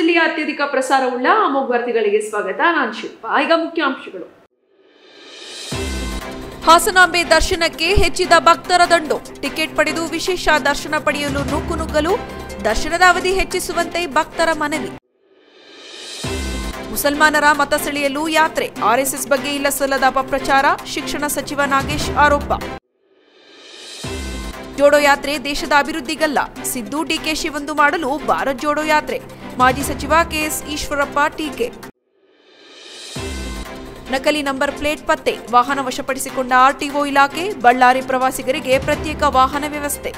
ರಾಜ್ಯದಲ್ಲಿ ಅತ್ಯಧಿಕ ಪ್ರಸಾರವುಳ್ಳ ಅಮೋಘ್ ವಾರ್ತೆಗಳಿಗೆ ಸ್ವಾಗತ ನಾನು ಶಿಲ್ಪ ಈಗ ಮುಖ್ಯಾಂಶಗಳು ಹಾಸನಾಂಬೆ ದರ್ಶನಕ್ಕೆ ಹೆಚ್ಚಿದ ಭಕ್ತರ ದಂಡು ಟಿಕೆಟ್ ಪಡೆದು ವಿಶೇಷ ದರ್ಶನ ಪಡೆಯಲು ನುಗ್ಗು ನುಗ್ಗಲು ದರ್ಶನದ ಅವಧಿ ಹೆಚ್ಚಿಸುವಂತೆ ಭಕ್ತರ ಮನವಿ ಮುಸಲ್ಮಾನರ ಮತ ಸೆಳೆಯಲು ಯಾತ್ರೆ ಆರ್ಎಸ್ಎಸ್ ಬಗ್ಗೆ ಇಲ್ಲ ಸಲ್ಲದ ಅಪಪ್ರಚಾರ ಶಿಕ್ಷಣ ಸಚಿವ ನಾಗೇಶ್ ಆರೋಪ ಜೋಡೋ ಯಾತ್ರೆ ದೇಶದ ಅಭಿವೃದ್ಧಿಗಲ್ಲ ಸಿದ್ದು ಡಿಕೆಶಿ ಒಂದು ಮಾಡಲು ಭಾರತ್ ಜೋಡೋ ಯಾತ್ರೆ ಮಾಜಿ ಸಚಿವ ಕೆಎಸ್ ಈಶ್ವರಪ್ಪ ಟೀಕೆ ನಕಲಿ ನಂಬರ್ ಪ್ಲೇಟ್ ಪತ್ತೆ ವಾಹನ ವಶಪಡಿಸಿಕೊಂಡ ಆರ್ಟಿಒ ಇಲಾಖೆ ಬಳ್ಳಾರಿ ಪ್ರವಾಸಿಗರಿಗೆ ಪ್ರತ್ಯೇಕ ವಾಹನ ವ್ಯವಸ್ಥೆ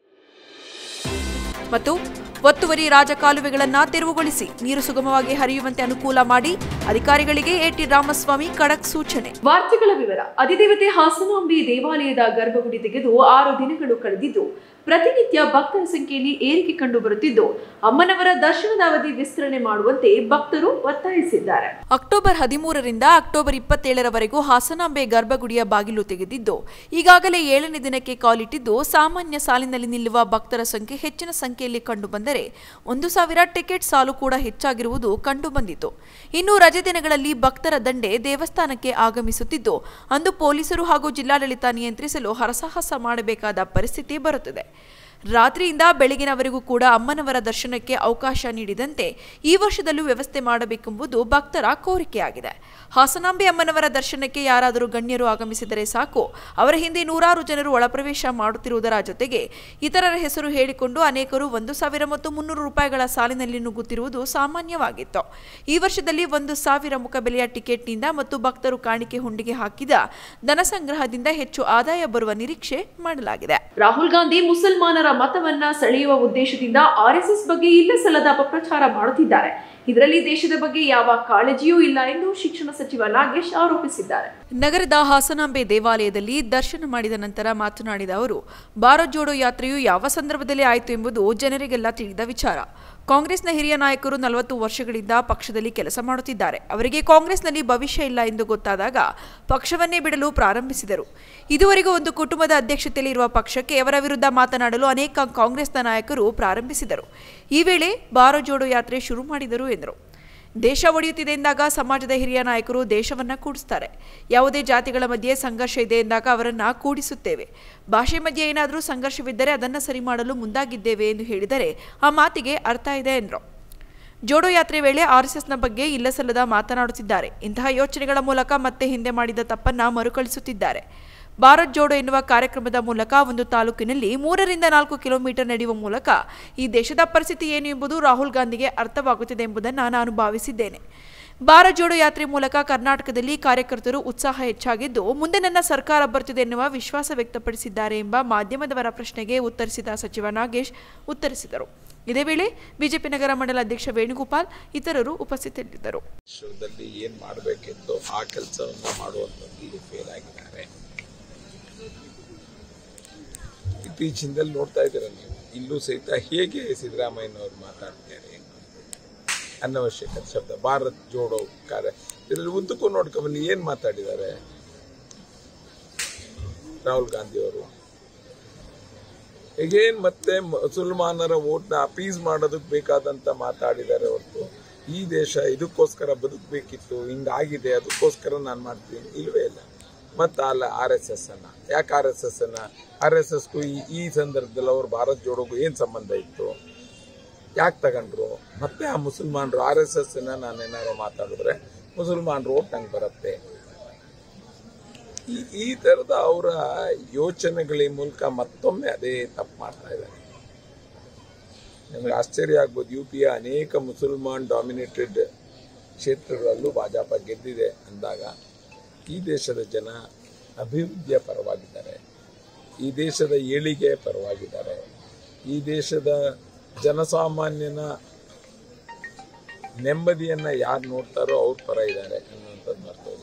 ಮತ್ತು ಒತ್ತುವರಿ ರಾಜಕಾಲುವೆಗಳನ್ನು ತೆರವುಗೊಳಿಸಿ ನೀರು ಸುಗಮವಾಗಿ ಹರಿಯುವಂತೆ ಅನುಕೂಲ ಮಾಡಿ ಅಧಿಕಾರಿಗಳಿಗೆ ಎಟಿ ರಾಮಸ್ವಾಮಿ ಖಡಕ್ ಸೂಚನೆ ವಾರ್ತೆಗಳ ವಿವರ ಅಧಿದೇವತೆ ಹಾಸನಾಂಬಿ ದೇವಾಲಯದ ಗರ್ಭಗುಡಿ ತೆಗೆದು ಆರು ದಿನಗಳು ಕಳೆದಿದ್ದು ಪ್ರತಿನಿತ್ಯ ಭಕ್ತರ ಸಂಖ್ಯೆಯಲ್ಲಿ ಏರಿಕೆ ಕಂಡು ಬರುತ್ತಿದ್ದು ಅಮ್ಮನವರ ದರ್ಶನದ ಅವಧಿ ವಿಸ್ತರಣೆ ಮಾಡುವಂತೆ ಭಕ್ತರು ಒತ್ತಾಯಿಸಿದ್ದಾರೆ ಅಕ್ಟೋಬರ್ ಹದಿಮೂರರಿಂದ ಅಕ್ಟೋಬರ್ ಇಪ್ಪತ್ತೇಳರವರೆಗೂ ಹಾಸನಾಂಬೆ ಗರ್ಭಗುಡಿಯ ಬಾಗಿಲು ತೆಗೆದಿದ್ದು ಈಗಾಗಲೇ ಏಳನೇ ದಿನಕ್ಕೆ ಕಾಲಿಟ್ಟಿದ್ದು ಸಾಮಾನ್ಯ ಸಾಲಿನಲ್ಲಿ ನಿಲ್ಲುವ ಭಕ್ತರ ಸಂಖ್ಯೆ ಹೆಚ್ಚಿನ ಸಂಖ್ಯೆಯಲ್ಲಿ ಕಂಡುಬಂದರೆ ಒಂದು ಸಾವಿರ ಟಿಕೆಟ್ ಸಾಲು ಕೂಡ ಹೆಚ್ಚಾಗಿರುವುದು ಕಂಡುಬಂದಿತು ಇನ್ನು ರಜೆ ದಿನಗಳಲ್ಲಿ ಭಕ್ತರ ದಂಡೆ ದೇವಸ್ಥಾನಕ್ಕೆ ಆಗಮಿಸುತ್ತಿದ್ದು ಅಂದು ಪೊಲೀಸರು ಹಾಗೂ ಜಿಲ್ಲಾಡಳಿತ ನಿಯಂತ್ರಿಸಲು ಹರಸಾಹಸ ಮಾಡಬೇಕಾದ ಪರಿಸ್ಥಿತಿ ಬರುತ್ತದೆ ರಾತ್ರಿಯಿಂದ ಬೆಳಗಿನವರೆಗೂ ಕೂಡ ಅಮ್ಮನವರ ದರ್ಶನಕ್ಕೆ ಅವಕಾಶ ನೀಡಿದಂತೆ ಈ ವರ್ಷದಲ್ಲೂ ವ್ಯವಸ್ಥೆ ಮಾಡಬೇಕೆಂಬುದು ಭಕ್ತರ ಕೋರಿಕೆಯಾಗಿದೆ ಹಾಸನಾಂಬೆ ಅಮ್ಮನವರ ದರ್ಶನಕ್ಕೆ ಯಾರಾದರೂ ಗಣ್ಯರು ಆಗಮಿಸಿದರೆ ಸಾಕು ಅವರ ಹಿಂದೆ ನೂರಾರು ಜನರು ಒಳಪ್ರವೇಶ ಮಾಡುತ್ತಿರುವುದರ ಜೊತೆಗೆ ಇತರರ ಹೆಸರು ಹೇಳಿಕೊಂಡು ಅನೇಕರು ಒಂದು ಸಾವಿರ ಮತ್ತು ಮುನ್ನೂರು ರೂಪಾಯಿಗಳ ಸಾಲಿನಲ್ಲಿ ನುಗ್ಗುತ್ತಿರುವುದು ಸಾಮಾನ್ಯವಾಗಿತ್ತು ಈ ವರ್ಷದಲ್ಲಿ ಒಂದು ಸಾವಿರ ಮುಖಬೆಲೆಯ ಟಿಕೆಟ್ನಿಂದ ಮತ್ತು ಭಕ್ತರು ಕಾಣಿಕೆ ಹುಂಡಿಗೆ ಹಾಕಿದ ಧನ ಸಂಗ್ರಹದಿಂದ ಹೆಚ್ಚು ಆದಾಯ ಬರುವ ನಿರೀಕ್ಷೆ ಮಾಡಲಾಗಿದೆ ರಾಹುಲ್ ಗಾಂಧಿ ಮುಸಲ್ಮಾನರ ಮತವನ್ನ ಸೆಳೆಯುವ ಉದ್ದೇಶದಿಂದ ಆರ್ಎಸ್ಎಸ್ ಬಗ್ಗೆ ಇಲ್ಲ ಸಲ್ಲದ ಅಪಪ್ರಚಾರ ಮಾಡುತ್ತಿದ್ದಾರೆ ಇದರಲ್ಲಿ ದೇಶದ ಬಗ್ಗೆ ಯಾವ ಕಾಳಜಿಯೂ ಇಲ್ಲ ಎಂದು ಶಿಕ್ಷಣ ಸಚಿವ ನಾಗೇಶ್ ಆರೋಪಿಸಿದ್ದಾರೆ ನಗರದ ಹಾಸನಾಂಬೆ ದೇವಾಲಯದಲ್ಲಿ ದರ್ಶನ ಮಾಡಿದ ನಂತರ ಮಾತನಾಡಿದ ಅವರು ಭಾರತ್ ಜೋಡೋ ಯಾತ್ರೆಯು ಯಾವ ಸಂದರ್ಭದಲ್ಲಿ ಆಯಿತು ಎಂಬುದು ಜನರಿಗೆಲ್ಲ ತಿಳಿದ ವಿಚಾರ ಕಾಂಗ್ರೆಸ್ನ ಹಿರಿಯ ನಾಯಕರು ನಲವತ್ತು ವರ್ಷಗಳಿಂದ ಪಕ್ಷದಲ್ಲಿ ಕೆಲಸ ಮಾಡುತ್ತಿದ್ದಾರೆ ಅವರಿಗೆ ಕಾಂಗ್ರೆಸ್ನಲ್ಲಿ ಭವಿಷ್ಯ ಇಲ್ಲ ಎಂದು ಗೊತ್ತಾದಾಗ ಪಕ್ಷವನ್ನೇ ಬಿಡಲು ಪ್ರಾರಂಭಿಸಿದರು ಇದುವರೆಗೂ ಒಂದು ಕುಟುಂಬದ ಅಧ್ಯಕ್ಷತೆಯಲ್ಲಿ ಇರುವ ಪಕ್ಷಕ್ಕೆ ಅವರ ವಿರುದ್ಧ ಮಾತನಾಡಲು ಅನೇಕ ಕಾಂಗ್ರೆಸ್ನ ನಾಯಕರು ಪ್ರಾರಂಭಿಸಿದರು ಈ ವೇಳೆ ಭಾರತ್ ಜೋಡೋ ಯಾತ್ರೆ ಶುರು ಮಾಡಿದರು ಎಂದರು ದೇಶ ಒಡೆಯುತ್ತಿದೆ ಎಂದಾಗ ಸಮಾಜದ ಹಿರಿಯ ನಾಯಕರು ದೇಶವನ್ನ ಕೂಡಿಸ್ತಾರೆ ಯಾವುದೇ ಜಾತಿಗಳ ಮಧ್ಯೆ ಸಂಘರ್ಷ ಇದೆ ಎಂದಾಗ ಅವರನ್ನ ಕೂಡಿಸುತ್ತೇವೆ ಭಾಷೆ ಮಧ್ಯೆ ಏನಾದರೂ ಸಂಘರ್ಷವಿದ್ದರೆ ಅದನ್ನು ಸರಿ ಮಾಡಲು ಮುಂದಾಗಿದ್ದೇವೆ ಎಂದು ಹೇಳಿದರೆ ಆ ಮಾತಿಗೆ ಅರ್ಥ ಇದೆ ಎಂದರು ಜೋಡೋ ಯಾತ್ರೆ ವೇಳೆ ಆರ್ಎಸ್ಎಸ್ನ ಬಗ್ಗೆ ಇಲ್ಲಸಲ್ಲದ ಮಾತನಾಡುತ್ತಿದ್ದಾರೆ ಇಂತಹ ಯೋಚನೆಗಳ ಮೂಲಕ ಮತ್ತೆ ಹಿಂದೆ ಮಾಡಿದ ತಪ್ಪನ್ನ ಮರುಕಳಿಸುತ್ತಿದ್ದಾರೆ ಭಾರತ್ ಜೋಡೋ ಎನ್ನುವ ಕಾರ್ಯಕ್ರಮದ ಮೂಲಕ ಒಂದು ತಾಲೂಕಿನಲ್ಲಿ ಮೂರರಿಂದ ನಾಲ್ಕು ಕಿಲೋಮೀಟರ್ ನಡೆಯುವ ಮೂಲಕ ಈ ದೇಶದ ಪರಿಸ್ಥಿತಿ ಏನು ಎಂಬುದು ರಾಹುಲ್ ಗಾಂಧಿಗೆ ಅರ್ಥವಾಗುತ್ತಿದೆ ಎಂಬುದನ್ನು ನಾನು ಭಾವಿಸಿದ್ದೇನೆ ಭಾರತ್ ಜೋಡೋ ಯಾತ್ರೆ ಮೂಲಕ ಕರ್ನಾಟಕದಲ್ಲಿ ಕಾರ್ಯಕರ್ತರು ಉತ್ಸಾಹ ಹೆಚ್ಚಾಗಿದ್ದು ಮುಂದೆ ನನ್ನ ಸರ್ಕಾರ ಬರ್ತಿದೆ ಎನ್ನುವ ವಿಶ್ವಾಸ ವ್ಯಕ್ತಪಡಿಸಿದ್ದಾರೆ ಎಂಬ ಮಾಧ್ಯಮದವರ ಪ್ರಶ್ನೆಗೆ ಉತ್ತರಿಸಿದ ಸಚಿವ ನಾಗೇಶ್ ಉತ್ತರಿಸಿದರು ಇದೇ ವೇಳೆ ಬಿಜೆಪಿ ನಗರ ಮಂಡಲ ಅಧ್ಯಕ್ಷ ವೇಣುಗೋಪಾಲ್ ಇತರರು ಉಪಸ್ಥಿತರಿದ್ದರು ವಿಶ್ವದಲ್ಲಿ ಏನು ಮಾಡಬೇಕಿತ್ತು ಆ ಕೆಲಸವನ್ನು ಮಾಡುವಂಥದ್ದು ಫೇಲ್ ಆಗಿದ್ದಾರೆ ಇತ್ತೀಚಿನದಲ್ಲಿ ನೋಡ್ತಾ ಇದ್ದೀರ ನೀವು ಇಲ್ಲೂ ಸಹಿತ ಹೇಗೆ ಸಿದ್ದರಾಮಯ್ಯನವರು ಮಾತಾಡ್ತಾರೆ ಅನವಶ್ಯಕ ಶಬ್ದ ಭಾರತ್ ಜೋಡೋ ಕಾರ್ಯ ಇದರಲ್ಲಿ ಉದ್ದಕ್ಕೂ ನೋಡ್ಕೊಂಬನ್ನಿ ಏನು ಮಾತಾಡಿದ್ದಾರೆ ರಾಹುಲ್ ಗಾಂಧಿ ಅವರು ಹೇಗೇನ್ ಮತ್ತೆ ಮುಸಲ್ಮಾನರ ಓಟ್ನ ಅಪೀಸ್ ಮಾಡೋದಕ್ಕೆ ಬೇಕಾದಂತ ಮಾತಾಡಿದ್ದಾರೆ ಹೊರತು ಈ ದೇಶ ಇದಕ್ಕೋಸ್ಕರ ಬದುಕಬೇಕಿತ್ತು ಹಿಂಗಾಗಿದೆ ಅದಕ್ಕೋಸ್ಕರ ನಾನು ಮಾಡ್ತೀನಿ ಇಲ್ವೇ ಇಲ್ಲ ಮತ್ತು ಅಲ್ಲ ಆರ್ ಎಸ್ ಎಸ್ ಅನ್ನ ಯಾಕೆ ಆರ್ ಎಸ್ ಎಸ್ ಅನ್ನ ಆರ್ ಎಸ್ ಎಸ್ಗೂ ಈ ಈ ಸಂದರ್ಭದಲ್ಲಿ ಅವ್ರು ಭಾರತ್ ಜೋಡೋಗೂ ಏನು ಸಂಬಂಧ ಇತ್ತು ಯಾಕೆ ತಗೊಂಡ್ರು ಮತ್ತೆ ಆ ಮುಸಲ್ಮಾನರು ಆರ್ ಎಸ್ ಎಸ್ ನಾನು ಏನಾರು ಮಾತಾಡಿದ್ರೆ ಮುಸಲ್ಮಾನರು ಓಟ್ ನಂಗೆ ಬರುತ್ತೆ ಈ ಈ ಥರದ ಅವರ ಯೋಚನೆಗಳ ಮೂಲಕ ಮತ್ತೊಮ್ಮೆ ಅದೇ ತಪ್ಪು ಮಾಡ್ತಾ ಇದ್ದಾರೆ ನಿಮಗೆ ಆಶ್ಚರ್ಯ ಆಗ್ಬೋದು ಯು ಪಿಯ ಅನೇಕ ಮುಸಲ್ಮಾನ್ ಡಾಮಿನೇಟೆಡ್ ಕ್ಷೇತ್ರಗಳಲ್ಲೂ ಭಾಜಪ ಗೆದ್ದಿದೆ ಅಂದಾಗ ಈ ದೇಶದ ಜನ ಅಭಿವೃದ್ಧಿಯ ಪರವಾಗಿದ್ದಾರೆ ಈ ದೇಶದ ಏಳಿಗೆಯ ಪರವಾಗಿದ್ದಾರೆ ಈ ದೇಶದ ಜನಸಾಮಾನ್ಯನ ನೆಮ್ಮದಿಯನ್ನ ಯಾರು ನೋಡ್ತಾರೋ ಅವ್ರ ಪರ ಇದ್ದಾರೆ ಅನ್ನುವಂಥದ್ದು ಮರ್ತೋಗಿದೆ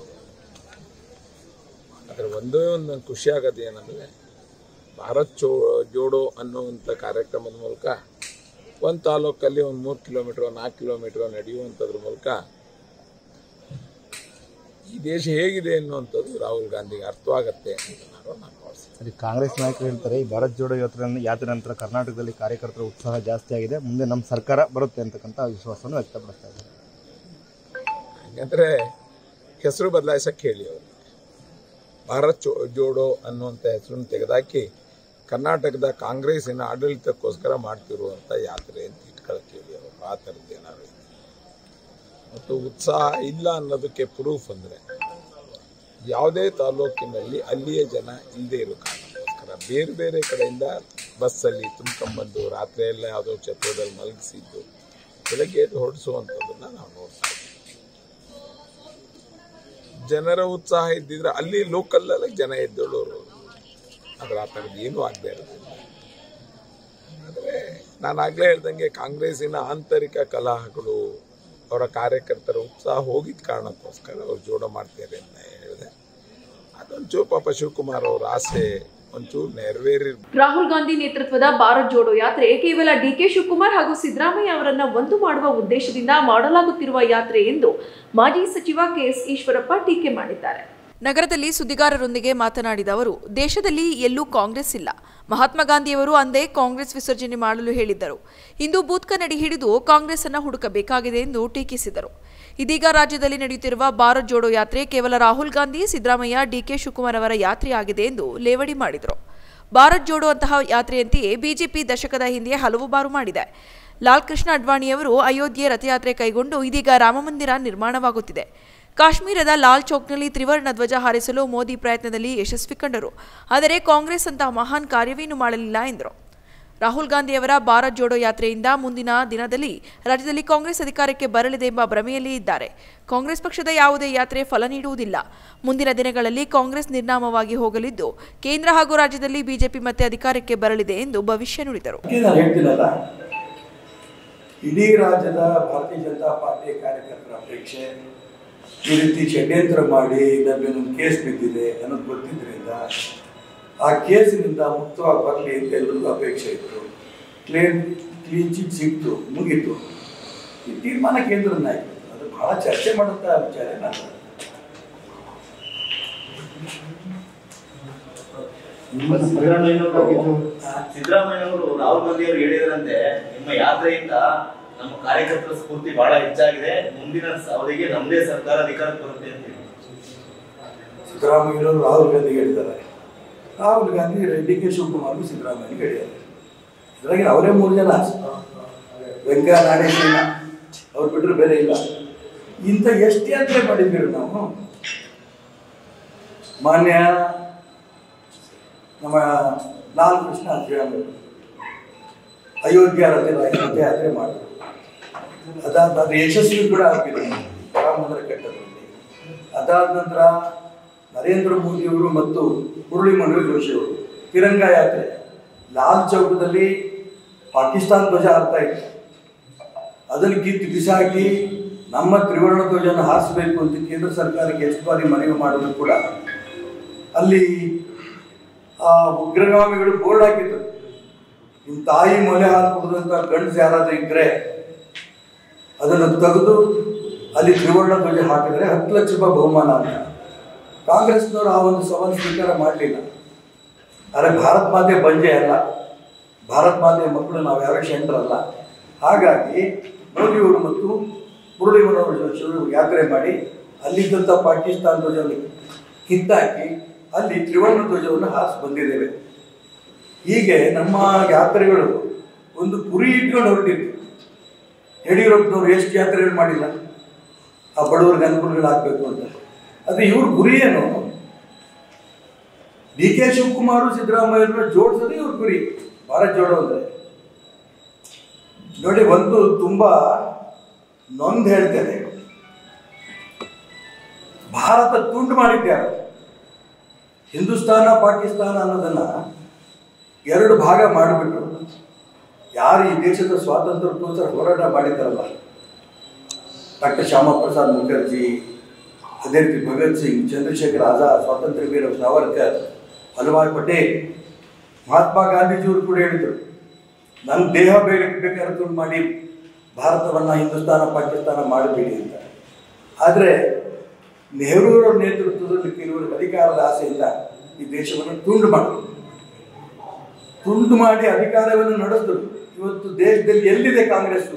ಆದರೆ ಒಂದೇ ಒಂದು ನಂಗೆ ಖುಷಿ ಆಗೋದು ಏನಂದರೆ ಭಾರತ್ ಚೋ ಜೋಡೋ ಅನ್ನುವಂಥ ಕಾರ್ಯಕ್ರಮದ ಮೂಲಕ ಒಂದು ತಾಲೂಕಲ್ಲಿ ಒಂದು ಮೂರು ಕಿಲೋಮೀಟ್ರ್ ನಾಲ್ಕು ಕಿಲೋಮೀಟ್ರ್ ನಡೆಯುವಂಥದ್ರ ಮೂಲಕ ಈ ದೇಶ ಹೇಗಿದೆ ಅನ್ನುವಂಥದ್ದು ರಾಹುಲ್ ಗಾಂಧಿಗೆ ಅರ್ಥವಾಗತ್ತೆ ಅಂತ ನಾನು ನಾನು ಭಾವಿಸ್ತೀನಿ ಅದೇ ಕಾಂಗ್ರೆಸ್ ನಾಯಕರು ಹೇಳ್ತಾರೆ ಈ ಭಾರತ್ ಜೋಡೋ ಯಾತ್ರೆ ಯಾತ್ರೆ ನಂತರ ಕರ್ನಾಟಕದಲ್ಲಿ ಕಾರ್ಯಕರ್ತರ ಉತ್ಸಾಹ ಜಾಸ್ತಿ ಆಗಿದೆ ಮುಂದೆ ನಮ್ಮ ಸರ್ಕಾರ ಬರುತ್ತೆ ಅಂತಕ್ಕಂಥ ವಿಶ್ವಾಸವನ್ನು ವ್ಯಕ್ತಪಡಿಸ್ತಾ ಇದ್ದಾರೆ ಹಾಗಂದ್ರೆ ಹೆಸರು ಬದಲಾಯಿಸಕ್ಕೆ ಹೇಳಿ ಅವರು ಭಾರತ್ ಜೋ- ಜೋಡೋ ಅನ್ನುವಂಥ ಹೆಸರನ್ನು ತೆಗೆದಾಕಿ ಕರ್ನಾಟಕದ ಕಾಂಗ್ರೆಸ್ಸಿನ ಆಡಳಿತಕ್ಕೋಸ್ಕರ ಮಾಡ್ತಿರುವಂಥ ಯಾತ್ರೆ ಅಂತ ಇಟ್ಕೊಳಕ್ಕೆ ಹೇಳಿ ಅವರು ಆ ಥರದ್ದು ಏನಾದ್ರು ಇದೆ. ಮತ್ತು ಉತ್ಸಾಹ ಇಲ್ಲ ಅನ್ನೋದಕ್ಕೆ ಪ್ರೂಫ್ ಅಂದರೆ ಯಾವುದೇ ತಾಲೂಕಿನಲ್ಲಿ ಅಲ್ಲಿಯ ಜನ ಇಲ್ಲದೆ ಇರೋ ಕಾರಣಕ್ಕೋಸ್ಕರ ಬೇರೆ ಬೇರೆ ಕಡೆಯಿಂದ ಬಸ್ಸಲ್ಲಿ ತುಂಬ್ಕೊಂಬಂದು ರಾತ್ರಿ ಎಲ್ಲ ಯಾವುದೋ ಛತ್ರದಲ್ಲಿ ಮಲಗಿಸಿದ್ದು ಬೆಳಗ್ಗೆ ಎದ್ದು ಹೊರಡಿಸುವಂಥದ್ದನ್ನು ನಾವು ನೋಡ್ತಾ ಇದ್ದೀವಿ ಜನರ ಉತ್ಸಾಹ ಇದ್ದಿದ್ರೆ ಅಲ್ಲಿ ಲೋಕಲ್ಲಲ್ಲಿ ಜನ ಎದ್ದೇಳೋರು ಆದ್ರೆ ಆ ಥರದ್ದು ಏನೂ ಆಗದೆ ಇರೋದಿಲ್ಲ ಆದರೆ ನಾನು ಆಗಲೇ ಹೇಳ್ದಂಗೆ ಕಾಂಗ್ರೆಸ್ಸಿನ ಆಂತರಿಕ ಕಲಹಗಳು ಅವರ ಕಾರ್ಯಕರ್ತರ ಉತ್ಸಾಹ ಹೋಗಿದ್ದ ಕಾರಣಕ್ಕೋಸ್ಕರ ಅವ್ರು ಜೋಡ ಮಾಡ್ತಾರೆ ಅಂತ ಹೇಳಿದೆ ಅದೊಂಚೂರು ಪಾಪ ಶಿವಕುಮಾರ್ ಅವ್ರ ಆಸೆ ಒಂಚೂರು ನೆರವೇರಿ ರಾಹುಲ್ ಗಾಂಧಿ ನೇತೃತ್ವದ ಭಾರತ್ ಜೋಡೋ ಯಾತ್ರೆ ಕೇವಲ ಡಿಕೆ ಶಿವಕುಮಾರ್ ಹಾಗೂ ಸಿದ್ದರಾಮಯ್ಯ ಅವರನ್ನ ಒಂದು ಮಾಡುವ ಉದ್ದೇಶದಿಂದ ಮಾಡಲಾಗುತ್ತಿರುವ ಯಾತ್ರೆ ಎಂದು ಮಾಜಿ ಸಚಿವ ಕೆಎಸ್ ಈಶ್ವರಪ್ಪ ಟೀಕೆ ಮಾಡಿದ್ದಾರೆ ನಗರದಲ್ಲಿ ಸುದ್ದಿಗಾರರೊಂದಿಗೆ ಮಾತನಾಡಿದ ಅವರು ದೇಶದಲ್ಲಿ ಎಲ್ಲೂ ಕಾಂಗ್ರೆಸ್ ಇಲ್ಲ ಮಹಾತ್ಮ ಗಾಂಧಿಯವರು ಅಂದೇ ಕಾಂಗ್ರೆಸ್ ವಿಸರ್ಜನೆ ಮಾಡಲು ಹೇಳಿದ್ದರು ಇಂದು ಬೂತ್ ಕನ್ನಡಿ ಹಿಡಿದು ಕಾಂಗ್ರೆಸ್ ಅನ್ನ ಹುಡುಕಬೇಕಾಗಿದೆ ಎಂದು ಟೀಕಿಸಿದರು ಇದೀಗ ರಾಜ್ಯದಲ್ಲಿ ನಡೆಯುತ್ತಿರುವ ಭಾರತ್ ಜೋಡೋ ಯಾತ್ರೆ ಕೇವಲ ರಾಹುಲ್ ಗಾಂಧಿ ಸಿದ್ದರಾಮಯ್ಯ ಡಿಕೆ ಶಿವಕುಮಾರ್ ಅವರ ಯಾತ್ರೆಯಾಗಿದೆ ಎಂದು ಲೇವಡಿ ಮಾಡಿದರು ಭಾರತ್ ಜೋಡೋ ಅಂತಹ ಯಾತ್ರೆಯಂತೆಯೇ ಬಿಜೆಪಿ ದಶಕದ ಹಿಂದೆ ಹಲವು ಬಾರು ಮಾಡಿದೆ ಲಾಲ್ ಕೃಷ್ಣ ಅಡ್ವಾಣಿಯವರು ಅಯೋಧ್ಯೆ ರಥಯಾತ್ರೆ ಕೈಗೊಂಡು ಇದೀಗ ರಾಮಮಂದಿರ ನಿರ್ಮಾಣವಾಗುತ್ತಿದೆ ಕಾಶ್ಮೀರದ ಲಾಲ್ ಚೌಕ್ನಲ್ಲಿ ತ್ರಿವರ್ಣ ಧ್ವಜ ಹಾರಿಸಲು ಮೋದಿ ಪ್ರಯತ್ನದಲ್ಲಿ ಯಶಸ್ವಿ ಕಂಡರು ಆದರೆ ಕಾಂಗ್ರೆಸ್ ಅಂತಹ ಮಹಾನ್ ಕಾರ್ಯವೇನು ಮಾಡಲಿಲ್ಲ ಎಂದರು ರಾಹುಲ್ ಗಾಂಧಿಯವರ ಭಾರತ್ ಜೋಡೋ ಯಾತ್ರೆಯಿಂದ ಮುಂದಿನ ದಿನದಲ್ಲಿ ರಾಜ್ಯದಲ್ಲಿ ಕಾಂಗ್ರೆಸ್ ಅಧಿಕಾರಕ್ಕೆ ಬರಲಿದೆ ಎಂಬ ಭ್ರಮೆಯಲ್ಲಿ ಇದ್ದಾರೆ ಕಾಂಗ್ರೆಸ್ ಪಕ್ಷದ ಯಾವುದೇ ಯಾತ್ರೆ ಫಲ ನೀಡುವುದಿಲ್ಲ ಮುಂದಿನ ದಿನಗಳಲ್ಲಿ ಕಾಂಗ್ರೆಸ್ ನಿರ್ನಾಮವಾಗಿ ಹೋಗಲಿದ್ದು ಕೇಂದ್ರ ಹಾಗೂ ರಾಜ್ಯದಲ್ಲಿ ಬಿಜೆಪಿ ಮತ್ತೆ ಅಧಿಕಾರಕ್ಕೆ ಬರಲಿದೆ ಎಂದು ಭವಿಷ್ಯ ನುಡಿದರು ಅದಕ್ಕೆ ನಾನು ಹೇಳ್ತೀನಲ್ಲ ಇಡೀ ರಾಜ್ಯದ ಭಾರತೀಯ ಜನತಾ ಪಾರ್ಟಿ ಕಾರ್ಯಕರ್ತರ ಅಪೇಕ್ಷೆ ಈ ರೀತಿ ಷಡ್ಯಂತ್ರ ಮಾಡಿ ನಮ್ಮೇನೊಂದು ಕೇಸ್ ಬಿದ್ದಿದೆ ಅನ್ನೋದು ಗೊತ್ತಿದ್ದರಿಂದ ಆ ಕೇಸಿನಿಂದ ಮುಕ್ತವಾಗಿ ಬರಲಿ ಅಂತ ಎಲ್ರಿಗೂ ಅಪೇಕ್ಷೆ ಇತ್ತು ಕ್ಲೀನ್ ಕ್ಲೀನ್ ಚಿಟ್ ಸಿಕ್ತು ಮುಗೀತು ಈ ತೀರ್ಮಾನ ಕೇಂದ್ರದ ನಾಯಕರು ಅದು ಬಹಳ ಚರ್ಚೆ ಮಾಡುತ್ತಾ ವಿಚಾರ ನಾನು ಸಿದ್ದರಾಮಯ್ಯನವರು ಸಿದ್ದರಾಮಯ್ಯನವರು ರಾಹುಲ್ ಗಾಂಧಿ ಅವರು ಹೇಳಿದ್ರಂತೆ ನಿಮ್ಮ ಯಾತ್ರೆಯಿಂದ ನಮ್ಮ ಕಾರ್ಯಕರ್ತರ ಸ್ಫೂರ್ತಿ ಬಹಳ ಹೆಚ್ಚಾಗಿದೆ ಮುಂದಿನ ಅವಧಿಗೆ ನಮ್ಮದೇ ಸರ್ಕಾರ ಅಧಿಕಾರಕ್ಕೆ ಬರುತ್ತೆ ಅಂತ ಹೇಳಿ ಸಿದ್ದರಾಮಯ್ಯನವರು ರಾಹುಲ್ ಗಾಂಧಿಗೆ ಹೇಳಿದ್ದಾರೆ ರಾಹುಲ್ ಗಾಂಧಿ ಡಿ ಕೆ ಶಿವಕುಮಾರ್ ಸಿದ್ದರಾಮಯ್ಯನಿಗೆ ಹೇಳಿದ್ದಾರೆ ಇದ್ರಾಗಿ ಅವರೇ ಮೂರು ಜನ ವೆಂಕಯ್ಯ ನಾಡೇಶನ ಅವ್ರು ಬಿಟ್ಟರೆ ಬೇರೆ ಇಲ್ಲ ಇಂಥ ಎಷ್ಟು ಯಾತ್ರೆ ಮಾಡಿದ್ದೀರಿ ನಾವು ಮಾನ್ಯ ನಮ್ಮ ಲಾಲ್ ಕೃಷ್ಣ ಶ್ರೀರಾಮರು ಅಯೋಧ್ಯ ರಥ ರಥಯಾತ್ರೆ ಮಾಡಿದ್ರು ಅದಾದ ಅದು ಯಶಸ್ವಿ ಕೂಡ ಆಗಿದೆ ರಾಮ ಮಂದಿರ ಕಟ್ಟಡದಲ್ಲಿ ಅದಾದ ನಂತರ ನರೇಂದ್ರ ಮೋದಿಯವರು ಮತ್ತು ಮುರಳಿ ಮನೋಹರ್ ಜೋಶಿ ಅವರು ತಿರಂಗ ಯಾತ್ರೆ ಲಾಲ್ ಚೌಕದಲ್ಲಿ ಪಾಕಿಸ್ತಾನ ಧ್ವಜ ಹಾರ್ತಾ ಇತ್ತು ಅದನ್ನು ಕಿತ್ತು ಬಿಸಾಕಿ ನಮ್ಮ ತ್ರಿವರ್ಣ ಧ್ವಜನ ಹಾರಿಸಬೇಕು ಅಂತ ಕೇಂದ್ರ ಸರ್ಕಾರಕ್ಕೆ ಎಷ್ಟು ಬಾರಿ ಮನವಿ ಮಾಡಿದ್ರು ಕೂಡ ಅಲ್ಲಿ ಆ ಉಗ್ರಗಾಮಿಗಳು ಬೋರ್ಡ್ ಹಾಕಿದ್ರು ನಿಮ್ಮ ತಾಯಿ ಮೊಲೆ ಹಾಲು ಕುಡಿದಂಥ ಗಂಡಸು ಯಾರಾದ್ರೂ ಇದ್ರೆ ಅದನ್ನು ತೆಗೆದು ಅಲ್ಲಿ ತ್ರಿವರ್ಣ ಧ್ವಜ ಹಾಕಿದರೆ ಹತ್ತು ಲಕ್ಷ ರೂಪಾಯಿ ಬಹುಮಾನ ಅಂತ ಕಾಂಗ್ರೆಸ್ನವರು ಆ ಒಂದು ಸವಾಲು ಸ್ವೀಕಾರ ಮಾಡಲಿಲ್ಲ ಆದರೆ ಭಾರತ್ ಮಾತೆ ಬಂಜೆ ಅಲ್ಲ ಭಾರತ್ ಮಾತೆ ಮಕ್ಕಳು ನಾವು ಯಾವೇ ಶೆಂಟ್ರಲ್ಲ ಹಾಗಾಗಿ ಮೋದಿಯವರು ಮತ್ತು ಮುರಳಿ ಮನೋಹರ್ ಜೋಶಿ ಅವರು ಯಾತ್ರೆ ಮಾಡಿ ಅಲ್ಲಿದ್ದಂಥ ಪಾಕಿಸ್ತಾನ ಧ್ವಜವನ್ನು ಕಿತ್ತಾಕಿ ಅಲ್ಲಿ ತ್ರಿವರ್ಣ ಧ್ವಜವನ್ನು ಹಾರಿಸಿ ಬಂದಿದ್ದೇವೆ ಹೀಗೆ ನಮ್ಮ ಯಾತ್ರೆಗಳು ಒಂದು ಗುರಿ ಇಟ್ಕೊಂಡು ಹೊರಟಿತ್ತು ಯಡಿಯೂರಪ್ಪನವರು ಎಷ್ಟು ಯಾತ್ರೆಗಳು ಮಾಡಿಲ್ಲ ಆ ಬಡವರಿಗೆ ಅನುಕೂಲಗಳು ಆಗಬೇಕು ಅಂತ ಅದು ಇವ್ರ ಗುರಿ ಏನು ಡಿ ಕೆ ಶಿವಕುಮಾರ್ ಸಿದ್ದರಾಮಯ್ಯನ ಜೋಡಿಸೋದೇ ಇವ್ರ ಗುರಿ ಭಾರತ್ ಜೋಡೋ ಅಂದ್ರೆ ನೋಡಿ ಒಂದು ತುಂಬಾ ನೊಂದು ಹೇಳ್ತೇನೆ ಭಾರತ ತುಂಡು ಮಾಡಿದ್ಯಾರು ಹಿಂದೂಸ್ತಾನ ಪಾಕಿಸ್ತಾನ ಅನ್ನೋದನ್ನ ಎರಡು ಭಾಗ ಮಾಡಿಬಿಟ್ರು ಯಾರು ಈ ದೇಶದ ಸ್ವಾತಂತ್ರ್ಯಕ್ಕೋಸ್ಕರ ಹೋರಾಟ ಮಾಡಿದ್ದಾರಲ್ಲ ಡಾಕ್ಟರ್ ಶ್ಯಾಮ ಪ್ರಸಾದ್ ಮುಖರ್ಜಿ ಅದೇ ರೀತಿ ಭಗತ್ ಸಿಂಗ್ ಚಂದ್ರಶೇಖರ್ ಆಜಾದ್ ಸ್ವಾತಂತ್ರ್ಯ ವೀರ ಸಾವರ್ಕರ್ ವಲ್ಲಭಾಯ್ ಪಟೇಲ್ ಮಹಾತ್ಮ ಗಾಂಧೀಜಿಯವರು ಕೂಡ ಹೇಳಿದರು ನನ್ನ ದೇಹ ಬೇರೆ ಬೇಕಾದ್ರೆ ತುಂಡು ಮಾಡಿ ಭಾರತವನ್ನು ಹಿಂದೂಸ್ತಾನ ಪಾಕಿಸ್ತಾನ ಮಾಡಬೇಡಿ ಅಂತ ಆದರೆ ನೆಹರೂರ ನೇತೃತ್ವದಲ್ಲಿ ಕೆಲವರು ಅಧಿಕಾರದ ಆಸೆಯಿಂದ ಈ ದೇಶವನ್ನು ತುಂಡು ಮಾಡಿದ್ರು ತುಂಡು ಮಾಡಿ ಅಧಿಕಾರವನ್ನು ನಡೆಸಿದ್ರು ಇವತ್ತು ದೇಶದಲ್ಲಿ ಎಲ್ಲಿದೆ ಕಾಂಗ್ರೆಸ್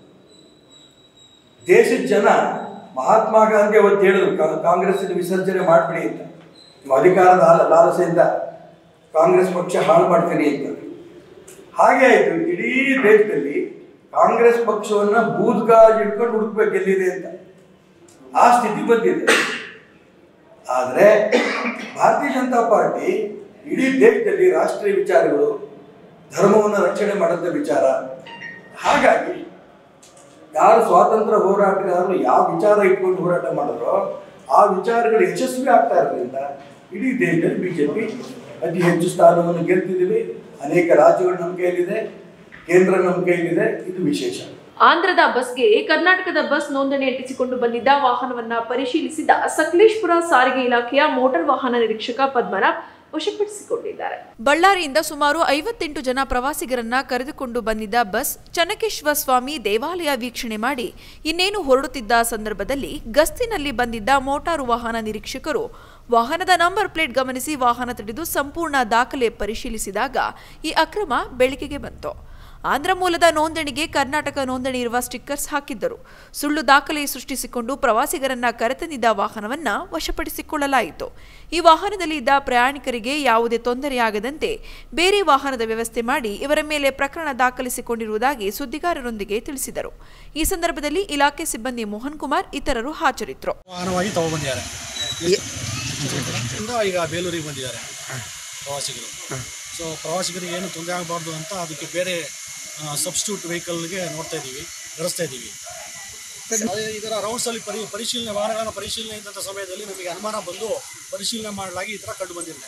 ದೇಶದ ಜನ ಮಹಾತ್ಮ ಗಾಂಧಿ ಅವತ್ತು ಹೇಳಿದ್ರು ಕಾ- ಕಾಂಗ್ರೆಸ್ ವಿಸರ್ಜನೆ ಮಾಡಿಬಿಡಿ ಅಂತ ನೀವು ಅಧಿಕಾರದ ಲಾಲ- ಲಾಲಸೆಯಿಂದ ಕಾಂಗ್ರೆಸ್ ಪಕ್ಷ ಹಾಳು ಮಾಡ್ತೀನಿ ಅಂತ ಹಾಗೆ ಆಯಿತು ಇಡೀ ದೇಶದಲ್ಲಿ ಕಾಂಗ್ರೆಸ್ ಪಕ್ಷವನ್ನ ಬೂದ್ಗಾಜ್ ಹಿಡ್ಕೊಂಡು ಹುಡುಕ್ಬೇಕು ಎಲ್ಲಿದೆ ಅಂತ ಆ ಸ್ಥಿತಿ ಬಂದಿದೆ ಆದರೆ ಭಾರತೀಯ ಜನತಾ ಪಾರ್ಟಿ ಇಡೀ ದೇಶದಲ್ಲಿ ರಾಷ್ಟ್ರೀಯ ವಿಚಾರಗಳು ಧರ್ಮವನ್ನು ರಕ್ಷಣೆ ಮಾಡೋದ ವಿಚಾರ ಹಾಗಾಗಿ ಯಾರು ಸ್ವಾತಂತ್ರ್ಯ ಹೋರಾಟಗಾರರು ಯಾವ ವಿಚಾರ ಇಟ್ಕೊಂಡು ಹೋರಾಟ ಮಾಡಿದ್ರೋ ಆ ವಿಚಾರಗಳು ಯಶಸ್ವಿ ಆಗ್ತಾ ಇರೋದ್ರಿಂದ ಇಡೀ ದೇಶದಲ್ಲಿ ಬಿಜೆಪಿ ಅತಿ ಹೆಚ್ಚು ಸ್ಥಾನವನ್ನು ಗೆಲ್ತಿದ್ದೀವಿ ಅನೇಕ ರಾಜ್ಯಗಳು ನಮ್ಮ ಕೈಯಲ್ಲಿದೆ ಕೇಂದ್ರ ನಮ್ಮ ಕೈಯಲ್ಲಿದೆ ಇದು ವಿಶೇಷ ಆಂಧ್ರದ ಬಸ್ಗೆ ಕರ್ನಾಟಕದ ಬಸ್ ನೋಂದಣಿ ಅಂಟಿಸಿಕೊಂಡು ಬಂದಿದ್ದ ವಾಹನವನ್ನ ಪರಿಶೀಲಿಸಿದ ಸಕಲೇಶ್ಪುರ ಸಾರಿಗೆ ಇಲಾಖೆಯ ಮೋಟಾರ್ ವಾಹನ ನಿರೀಕ್ಷಕ ಪದ್ಮನಾಭ್ ವಶಪಡಿಸಿಕೊಂಡಿದ್ದಾರೆ ಬಳ್ಳಾರಿಯಿಂದ ಸುಮಾರು ಐವತ್ತೆಂಟು ಜನ ಪ್ರವಾಸಿಗರನ್ನ ಕರೆದುಕೊಂಡು ಬಂದಿದ್ದ ಬಸ್ ಚನ್ನಕೇಶ್ವರ ಸ್ವಾಮಿ ದೇವಾಲಯ ವೀಕ್ಷಣೆ ಮಾಡಿ ಇನ್ನೇನು ಹೊರಡುತ್ತಿದ್ದ ಸಂದರ್ಭದಲ್ಲಿ ಗಸ್ತಿನಲ್ಲಿ ಬಂದಿದ್ದ ಮೋಟಾರು ವಾಹನ ನಿರೀಕ್ಷಕರು ವಾಹನದ ನಂಬರ್ ಪ್ಲೇಟ್ ಗಮನಿಸಿ ವಾಹನ ತಡೆದು ಸಂಪೂರ್ಣ ದಾಖಲೆ ಪರಿಶೀಲಿಸಿದಾಗ ಈ ಅಕ್ರಮ ಬೆಳಕಿಗೆ ಬಂತು ಆಂಧ್ರ ಮೂಲದ ನೋಂದಣಿಗೆ ಕರ್ನಾಟಕ ನೋಂದಣಿ ಇರುವ ಸ್ಟಿಕ್ಕರ್ಸ್ ಹಾಕಿದ್ದರು ಸುಳ್ಳು ದಾಖಲೆ ಸೃಷ್ಟಿಸಿಕೊಂಡು ಪ್ರವಾಸಿಗರನ್ನ ಕರೆತಂದಿದ್ದ ವಾಹನವನ್ನ ವಶಪಡಿಸಿಕೊಳ್ಳಲಾಯಿತು ಈ ವಾಹನದಲ್ಲಿ ಇದ್ದ ಪ್ರಯಾಣಿಕರಿಗೆ ಯಾವುದೇ ತೊಂದರೆಯಾಗದಂತೆ ಬೇರೆ ವಾಹನದ ವ್ಯವಸ್ಥೆ ಮಾಡಿ ಇವರ ಮೇಲೆ ಪ್ರಕರಣ ದಾಖಲಿಸಿಕೊಂಡಿರುವುದಾಗಿ ಸುದ್ದಿಗಾರರೊಂದಿಗೆ ತಿಳಿಸಿದರು ಈ ಸಂದರ್ಭದಲ್ಲಿ ಇಲಾಖೆ ಸಿಬ್ಬಂದಿ ಮೋಹನ್ ಕುಮಾರ್ ಇತರರು ಹಾಜರಿದ್ದರು ವಾಹನವಾಗಿ ತಗೊಬಂದಿದ್ದಾರೆ ಇಂದ ಈಗ ಬೇಲೂರಿಗೆ ಬಂದಿದ್ದಾರೆ ಪ್ರವಾಸಿಗರು ಸೊ ಪ್ರವಾಸಿಗರಿಗೆ ಏನು ತೊಂದರೆ ಆಗಬಾರ್ದು ಅಂತ ಅದಕ್ಕೆ ಬೇರೆ ಸಬ್ಸ್ಟ್ಯೂಟ್ ವೆಹಿಕಲ್ಗೆ ನೋಡ್ತಾ ಇದ್ದೀವಿ ನಡೆಸ್ತಾ ಇದ್ದೀವಿ ಅದೇ ಇದರ ರೌಂಡ್ಸಲ್ಲಿ ಪರಿ ಪರಿಶೀಲನೆ ವಾಹನಗಳ ಪರಿಶೀಲನೆ ಇದ್ದಂಥ ಸಮಯದಲ್ಲಿ ನಮಗೆ ಅನುಮಾನ ಬಂದು ಪರಿಶೀಲನೆ ಮಾಡಲಾಗಿ ಈ ಥರ ಕಂಡು ಬಂದಿದೆ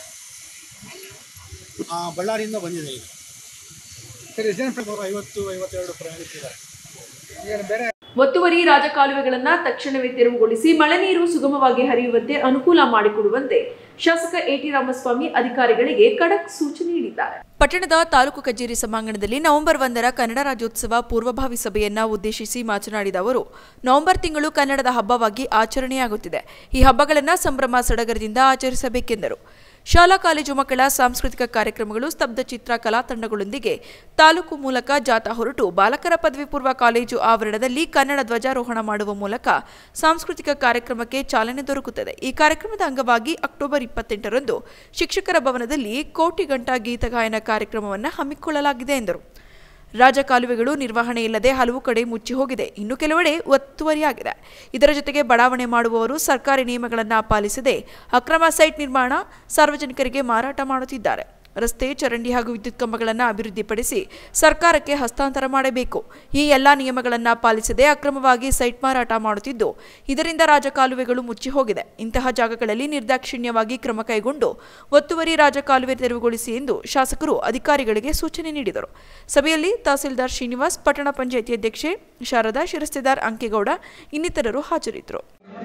ಆ, ಬಳ್ಳಾರಿಯಿಂದ ಬಂದಿದೆ ಇದು ನೂರ ಐವತ್ತು ಐವತ್ತೆರಡು ಪ್ರಯಾಣಿಕರಿದ್ದಾರೆ ಒತ್ತುವರಿ ರಾಜಕಾಲುವೆಗಳನ್ನ ತಕ್ಷಣವೇ ತೆರವುಗೊಳಿಸಿ ಮಳೆ ನೀರು ಸುಗಮವಾಗಿ ಹರಿಯುವಂತೆ ಅನುಕೂಲ ಮಾಡಿಕೊಡುವಂತೆ ಶಾಸಕ ಎಟಿ ರಾಮಸ್ವಾಮಿ ಅಧಿಕಾರಿಗಳಿಗೆ ಖಡಕ್ ಸೂಚನೆ ನೀಡಿದ್ದಾರೆ ಪಟ್ಟಣದ ತಾಲೂಕು ಕಚೇರಿ ಸಭಾಂಗಣದಲ್ಲಿ ನವೆಂಬರ್ ಒಂದರ ಕನ್ನಡ ರಾಜ್ಯೋತ್ಸವ ಪೂರ್ವಭಾವಿ ಸಭೆಯನ್ನ ಉದ್ದೇಶಿಸಿ ಮಾತನಾಡಿದ ಅವರು ನವೆಂಬರ್ ತಿಂಗಳು ಕನ್ನಡದ ಹಬ್ಬವಾಗಿ ಆಚರಣೆಯಾಗುತ್ತಿದೆ ಈ ಹಬ್ಬಗಳನ್ನು ಸಂಭ್ರಮ ಸಡಗರದಿಂದ ಆಚರಿಸಬೇಕೆಂದರು ಶಾಲಾ ಕಾಲೇಜು ಮಕ್ಕಳ ಸಾಂಸ್ಕೃತಿಕ ಕಾರ್ಯಕ್ರಮಗಳು ಸ್ತಬ್ಧ ಚಿತ್ರ ಕಲಾ ತಂಡಗಳೊಂದಿಗೆ ತಾಲೂಕು ಮೂಲಕ ಜಾಥಾ ಹೊರಟು ಬಾಲಕರ ಪದವಿ ಪೂರ್ವ ಕಾಲೇಜು ಆವರಣದಲ್ಲಿ ಕನ್ನಡ ಧ್ವಜಾರೋಹಣ ಮಾಡುವ ಮೂಲಕ ಸಾಂಸ್ಕೃತಿಕ ಕಾರ್ಯಕ್ರಮಕ್ಕೆ ಚಾಲನೆ ದೊರಕುತ್ತದೆ ಈ ಕಾರ್ಯಕ್ರಮದ ಅಂಗವಾಗಿ ಅಕ್ಟೋಬರ್ ಇಪ್ಪತ್ತೆಂಟರಂದು ಶಿಕ್ಷಕರ ಭವನದಲ್ಲಿ ಕೋಟಿ ಗಂಟಾ ಗೀತಗಾಯನ ಕಾರ್ಯಕ್ರಮವನ್ನು ಹಮ್ಮಿಕೊಳ್ಳಲಾಗಿದೆ ಎಂದರು ರಾಜಕಾಲುವೆಗಳು ನಿರ್ವಹಣೆ ಇಲ್ಲದೆ ಹಲವು ಕಡೆ ಮುಚ್ಚಿ ಹೋಗಿದೆ ಇನ್ನು ಕೆಲವೆಡೆ ಒತ್ತುವರಿಯಾಗಿದೆ ಇದರ ಜೊತೆಗೆ ಬಡಾವಣೆ ಮಾಡುವವರು ಸರ್ಕಾರಿ ನಿಯಮಗಳನ್ನು ಪಾಲಿಸದೆ ಅಕ್ರಮ ಸೈಟ್ ನಿರ್ಮಾಣ ಸಾರ್ವಜನಿಕರಿಗೆ ಮಾರಾಟ ಮಾಡುತ್ತಿದ್ದಾರೆ ರಸ್ತೆ ಚರಂಡಿ ಹಾಗೂ ವಿದ್ಯುತ್ ಕಂಬಗಳನ್ನು ಅಭಿವೃದ್ಧಿಪಡಿಸಿ ಸರ್ಕಾರಕ್ಕೆ ಹಸ್ತಾಂತರ ಮಾಡಬೇಕು ಈ ಎಲ್ಲ ನಿಯಮಗಳನ್ನು ಪಾಲಿಸದೆ ಅಕ್ರಮವಾಗಿ ಸೈಟ್ ಮಾರಾಟ ಮಾಡುತ್ತಿದ್ದು ಇದರಿಂದ ರಾಜಕಾಲುವೆಗಳು ಮುಚ್ಚಿ ಹೋಗಿದೆ ಇಂತಹ ಜಾಗಗಳಲ್ಲಿ ನಿರ್ದಾಕ್ಷಿಣ್ಯವಾಗಿ ಕ್ರಮ ಕೈಗೊಂಡು ಒತ್ತುವರಿ ರಾಜಕಾಲುವೆ ತೆರವುಗೊಳಿಸಿ ಎಂದು ಶಾಸಕರು ಅಧಿಕಾರಿಗಳಿಗೆ ಸೂಚನೆ ನೀಡಿದರು ಸಭೆಯಲ್ಲಿ ತಹಸೀಲ್ದಾರ್ ಶ್ರೀನಿವಾಸ್ ಪಟ್ಟಣ ಪಂಚಾಯಿತಿ ಅಧ್ಯಕ್ಷೆ ಶಾರದಾ ಶಿರಸ್ತೆದಾರ್ ಅಂಕೇಗೌಡ ಇನ್ನಿತರರು ಹಾಜರಿದ್ದರು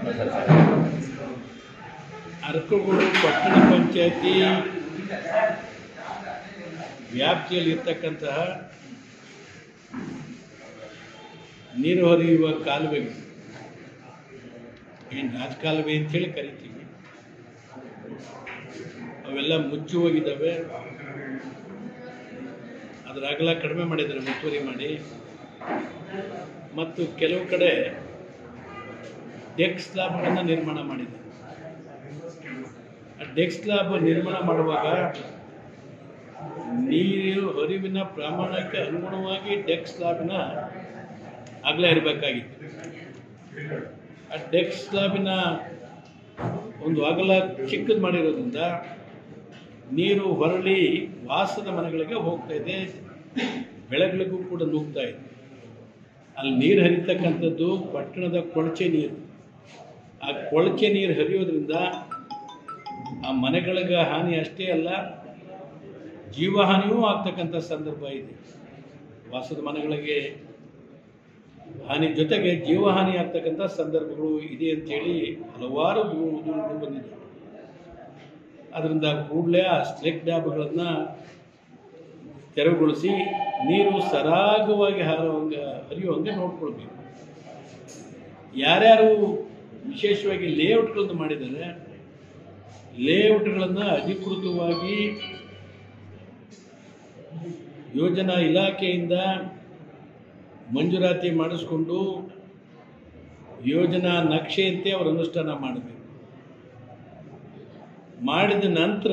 ಅರಕಗೋಡು ಪಟ್ಟಣ ಪಂಚಾಯತಿ ವ್ಯಾಪ್ತಿಯಲ್ಲಿರ್ತಕ್ಕಂತಹ ನೀರು ಹರಿಯುವ ಕಾಲುವೆಗಳು ಏನು ರಾಜಕಾಲುವೆ ಅಂತೇಳಿ ಕರಿತೀವಿ ಅವೆಲ್ಲ ಮುಚ್ಚಿ ಹೋಗಿದ್ದಾವೆ ಅದರ ಅಗಲ ಕಡಿಮೆ ಮಾಡಿದ್ದಾರೆ ಮುಚ್ಚುವರಿ ಮಾಡಿ ಮತ್ತು ಕೆಲವು ಕಡೆ ಡೆಕ್ ಸ್ಲಾಬ್ಗಳನ್ನು ನಿರ್ಮಾಣ ಮಾಡಿದ್ದಾರೆ ಆ ಡೆಕ್ ಸ್ಲಾಬ್ ನಿರ್ಮಾಣ ಮಾಡುವಾಗ ನೀರು ಹರಿವಿನ ಪ್ರಮಾಣಕ್ಕೆ ಅನುಗುಣವಾಗಿ ಡೆಕ್ ಸ್ಲಾಬಿನ ಅಗಲ ಇರಬೇಕಾಗಿತ್ತು ಆ ಡೆಕ್ ಸ್ಲಾಬಿನ ಒಂದು ಅಗಲ ಚಿಕ್ಕದು ಮಾಡಿರೋದ್ರಿಂದ ನೀರು ಹೊರಳಿ ವಾಸದ ಮನೆಗಳಿಗೆ ಹೋಗ್ತಾ ಇದೆ ಬೆಳೆಗಳಿಗೂ ಕೂಡ ನುಗ್ತಾ ಇದೆ ಅಲ್ಲಿ ನೀರು ಹರಿತಕ್ಕಂಥದ್ದು ಪಟ್ಟಣದ ಕೊಳಚೆ ನೀರು ಆ ಕೊಳಚೆ ನೀರು ಹರಿಯೋದ್ರಿಂದ ಆ ಮನೆಗಳಿಗೆ ಹಾನಿ ಅಷ್ಟೇ ಅಲ್ಲ ಜೀವಹಾನಿಯೂ ಆಗ್ತಕ್ಕಂಥ ಸಂದರ್ಭ ಇದೆ ವಾಸದ ಮನೆಗಳಿಗೆ ಹಾನಿ ಜೊತೆಗೆ ಜೀವಹಾನಿ ಆಗ್ತಕ್ಕಂಥ ಸಂದರ್ಭಗಳು ಇದೆ ಅಂತೇಳಿ ಹಲವಾರು ದೂರು ದೂರುಗಳು ಬಂದಿದೆ ಅದರಿಂದ ಕೂಡಲೇ ಆ ಸ್ಟ್ರೆಕ್ ಡ್ಯಾಬ್ಗಳನ್ನು ತೆರವುಗೊಳಿಸಿ ನೀರು ಸರಾಗವಾಗಿ ಹಾರುವಂಗೆ ಹರಿಯುವಂಗೆ ನೋಡ್ಕೊಳ್ಬೇಕು ಯಾರ್ಯಾರು ವಿಶೇಷವಾಗಿ ಲೇಔಟ್ಗಳನ್ನು ಮಾಡಿದ್ದಾರೆ ಲೇಔಟ್ಗಳನ್ನು ಅಧಿಕೃತವಾಗಿ ಯೋಜನಾ ಇಲಾಖೆಯಿಂದ ಮಂಜೂರಾತಿ ಮಾಡಿಸ್ಕೊಂಡು ಯೋಜನಾ ನಕ್ಷೆಯಂತೆ ಅವರು ಅನುಷ್ಠಾನ ಮಾಡಬೇಕು ಮಾಡಿದ ನಂತರ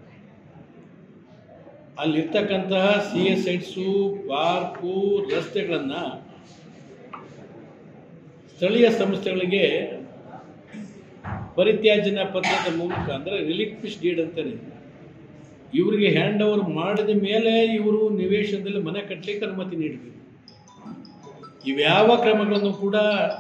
ಅಲ್ಲಿರ್ತಕ್ಕಂತಹ ಸಿ ಎಸ್ ಐಟ್ಸು ಪಾರ್ಕು ರಸ್ತೆಗಳನ್ನು ಸ್ಥಳೀಯ ಸಂಸ್ಥೆಗಳಿಗೆ ಪರಿತ್ಯಾಜನ ಪತ್ರದ ಮೂಲಕ ಅಂದರೆ ರಿಲಿಕ್ವಿಶ್ ಡೀಡ್ ಅಂತಾರೆ ಇವರಿಗೆ ಹ್ಯಾಂಡ್ ಓವರ್ ಮಾಡಿದ ಮೇಲೆ ಇವರು ನಿವೇಶನದಲ್ಲಿ ಮನೆ ಕಟ್ಟಲಿಕ್ಕೆ ಅನುಮತಿ ನೀಡಬೇಕು ಇವ್ಯಾವ ಕ್ರಮಗಳನ್ನು ಕೂಡ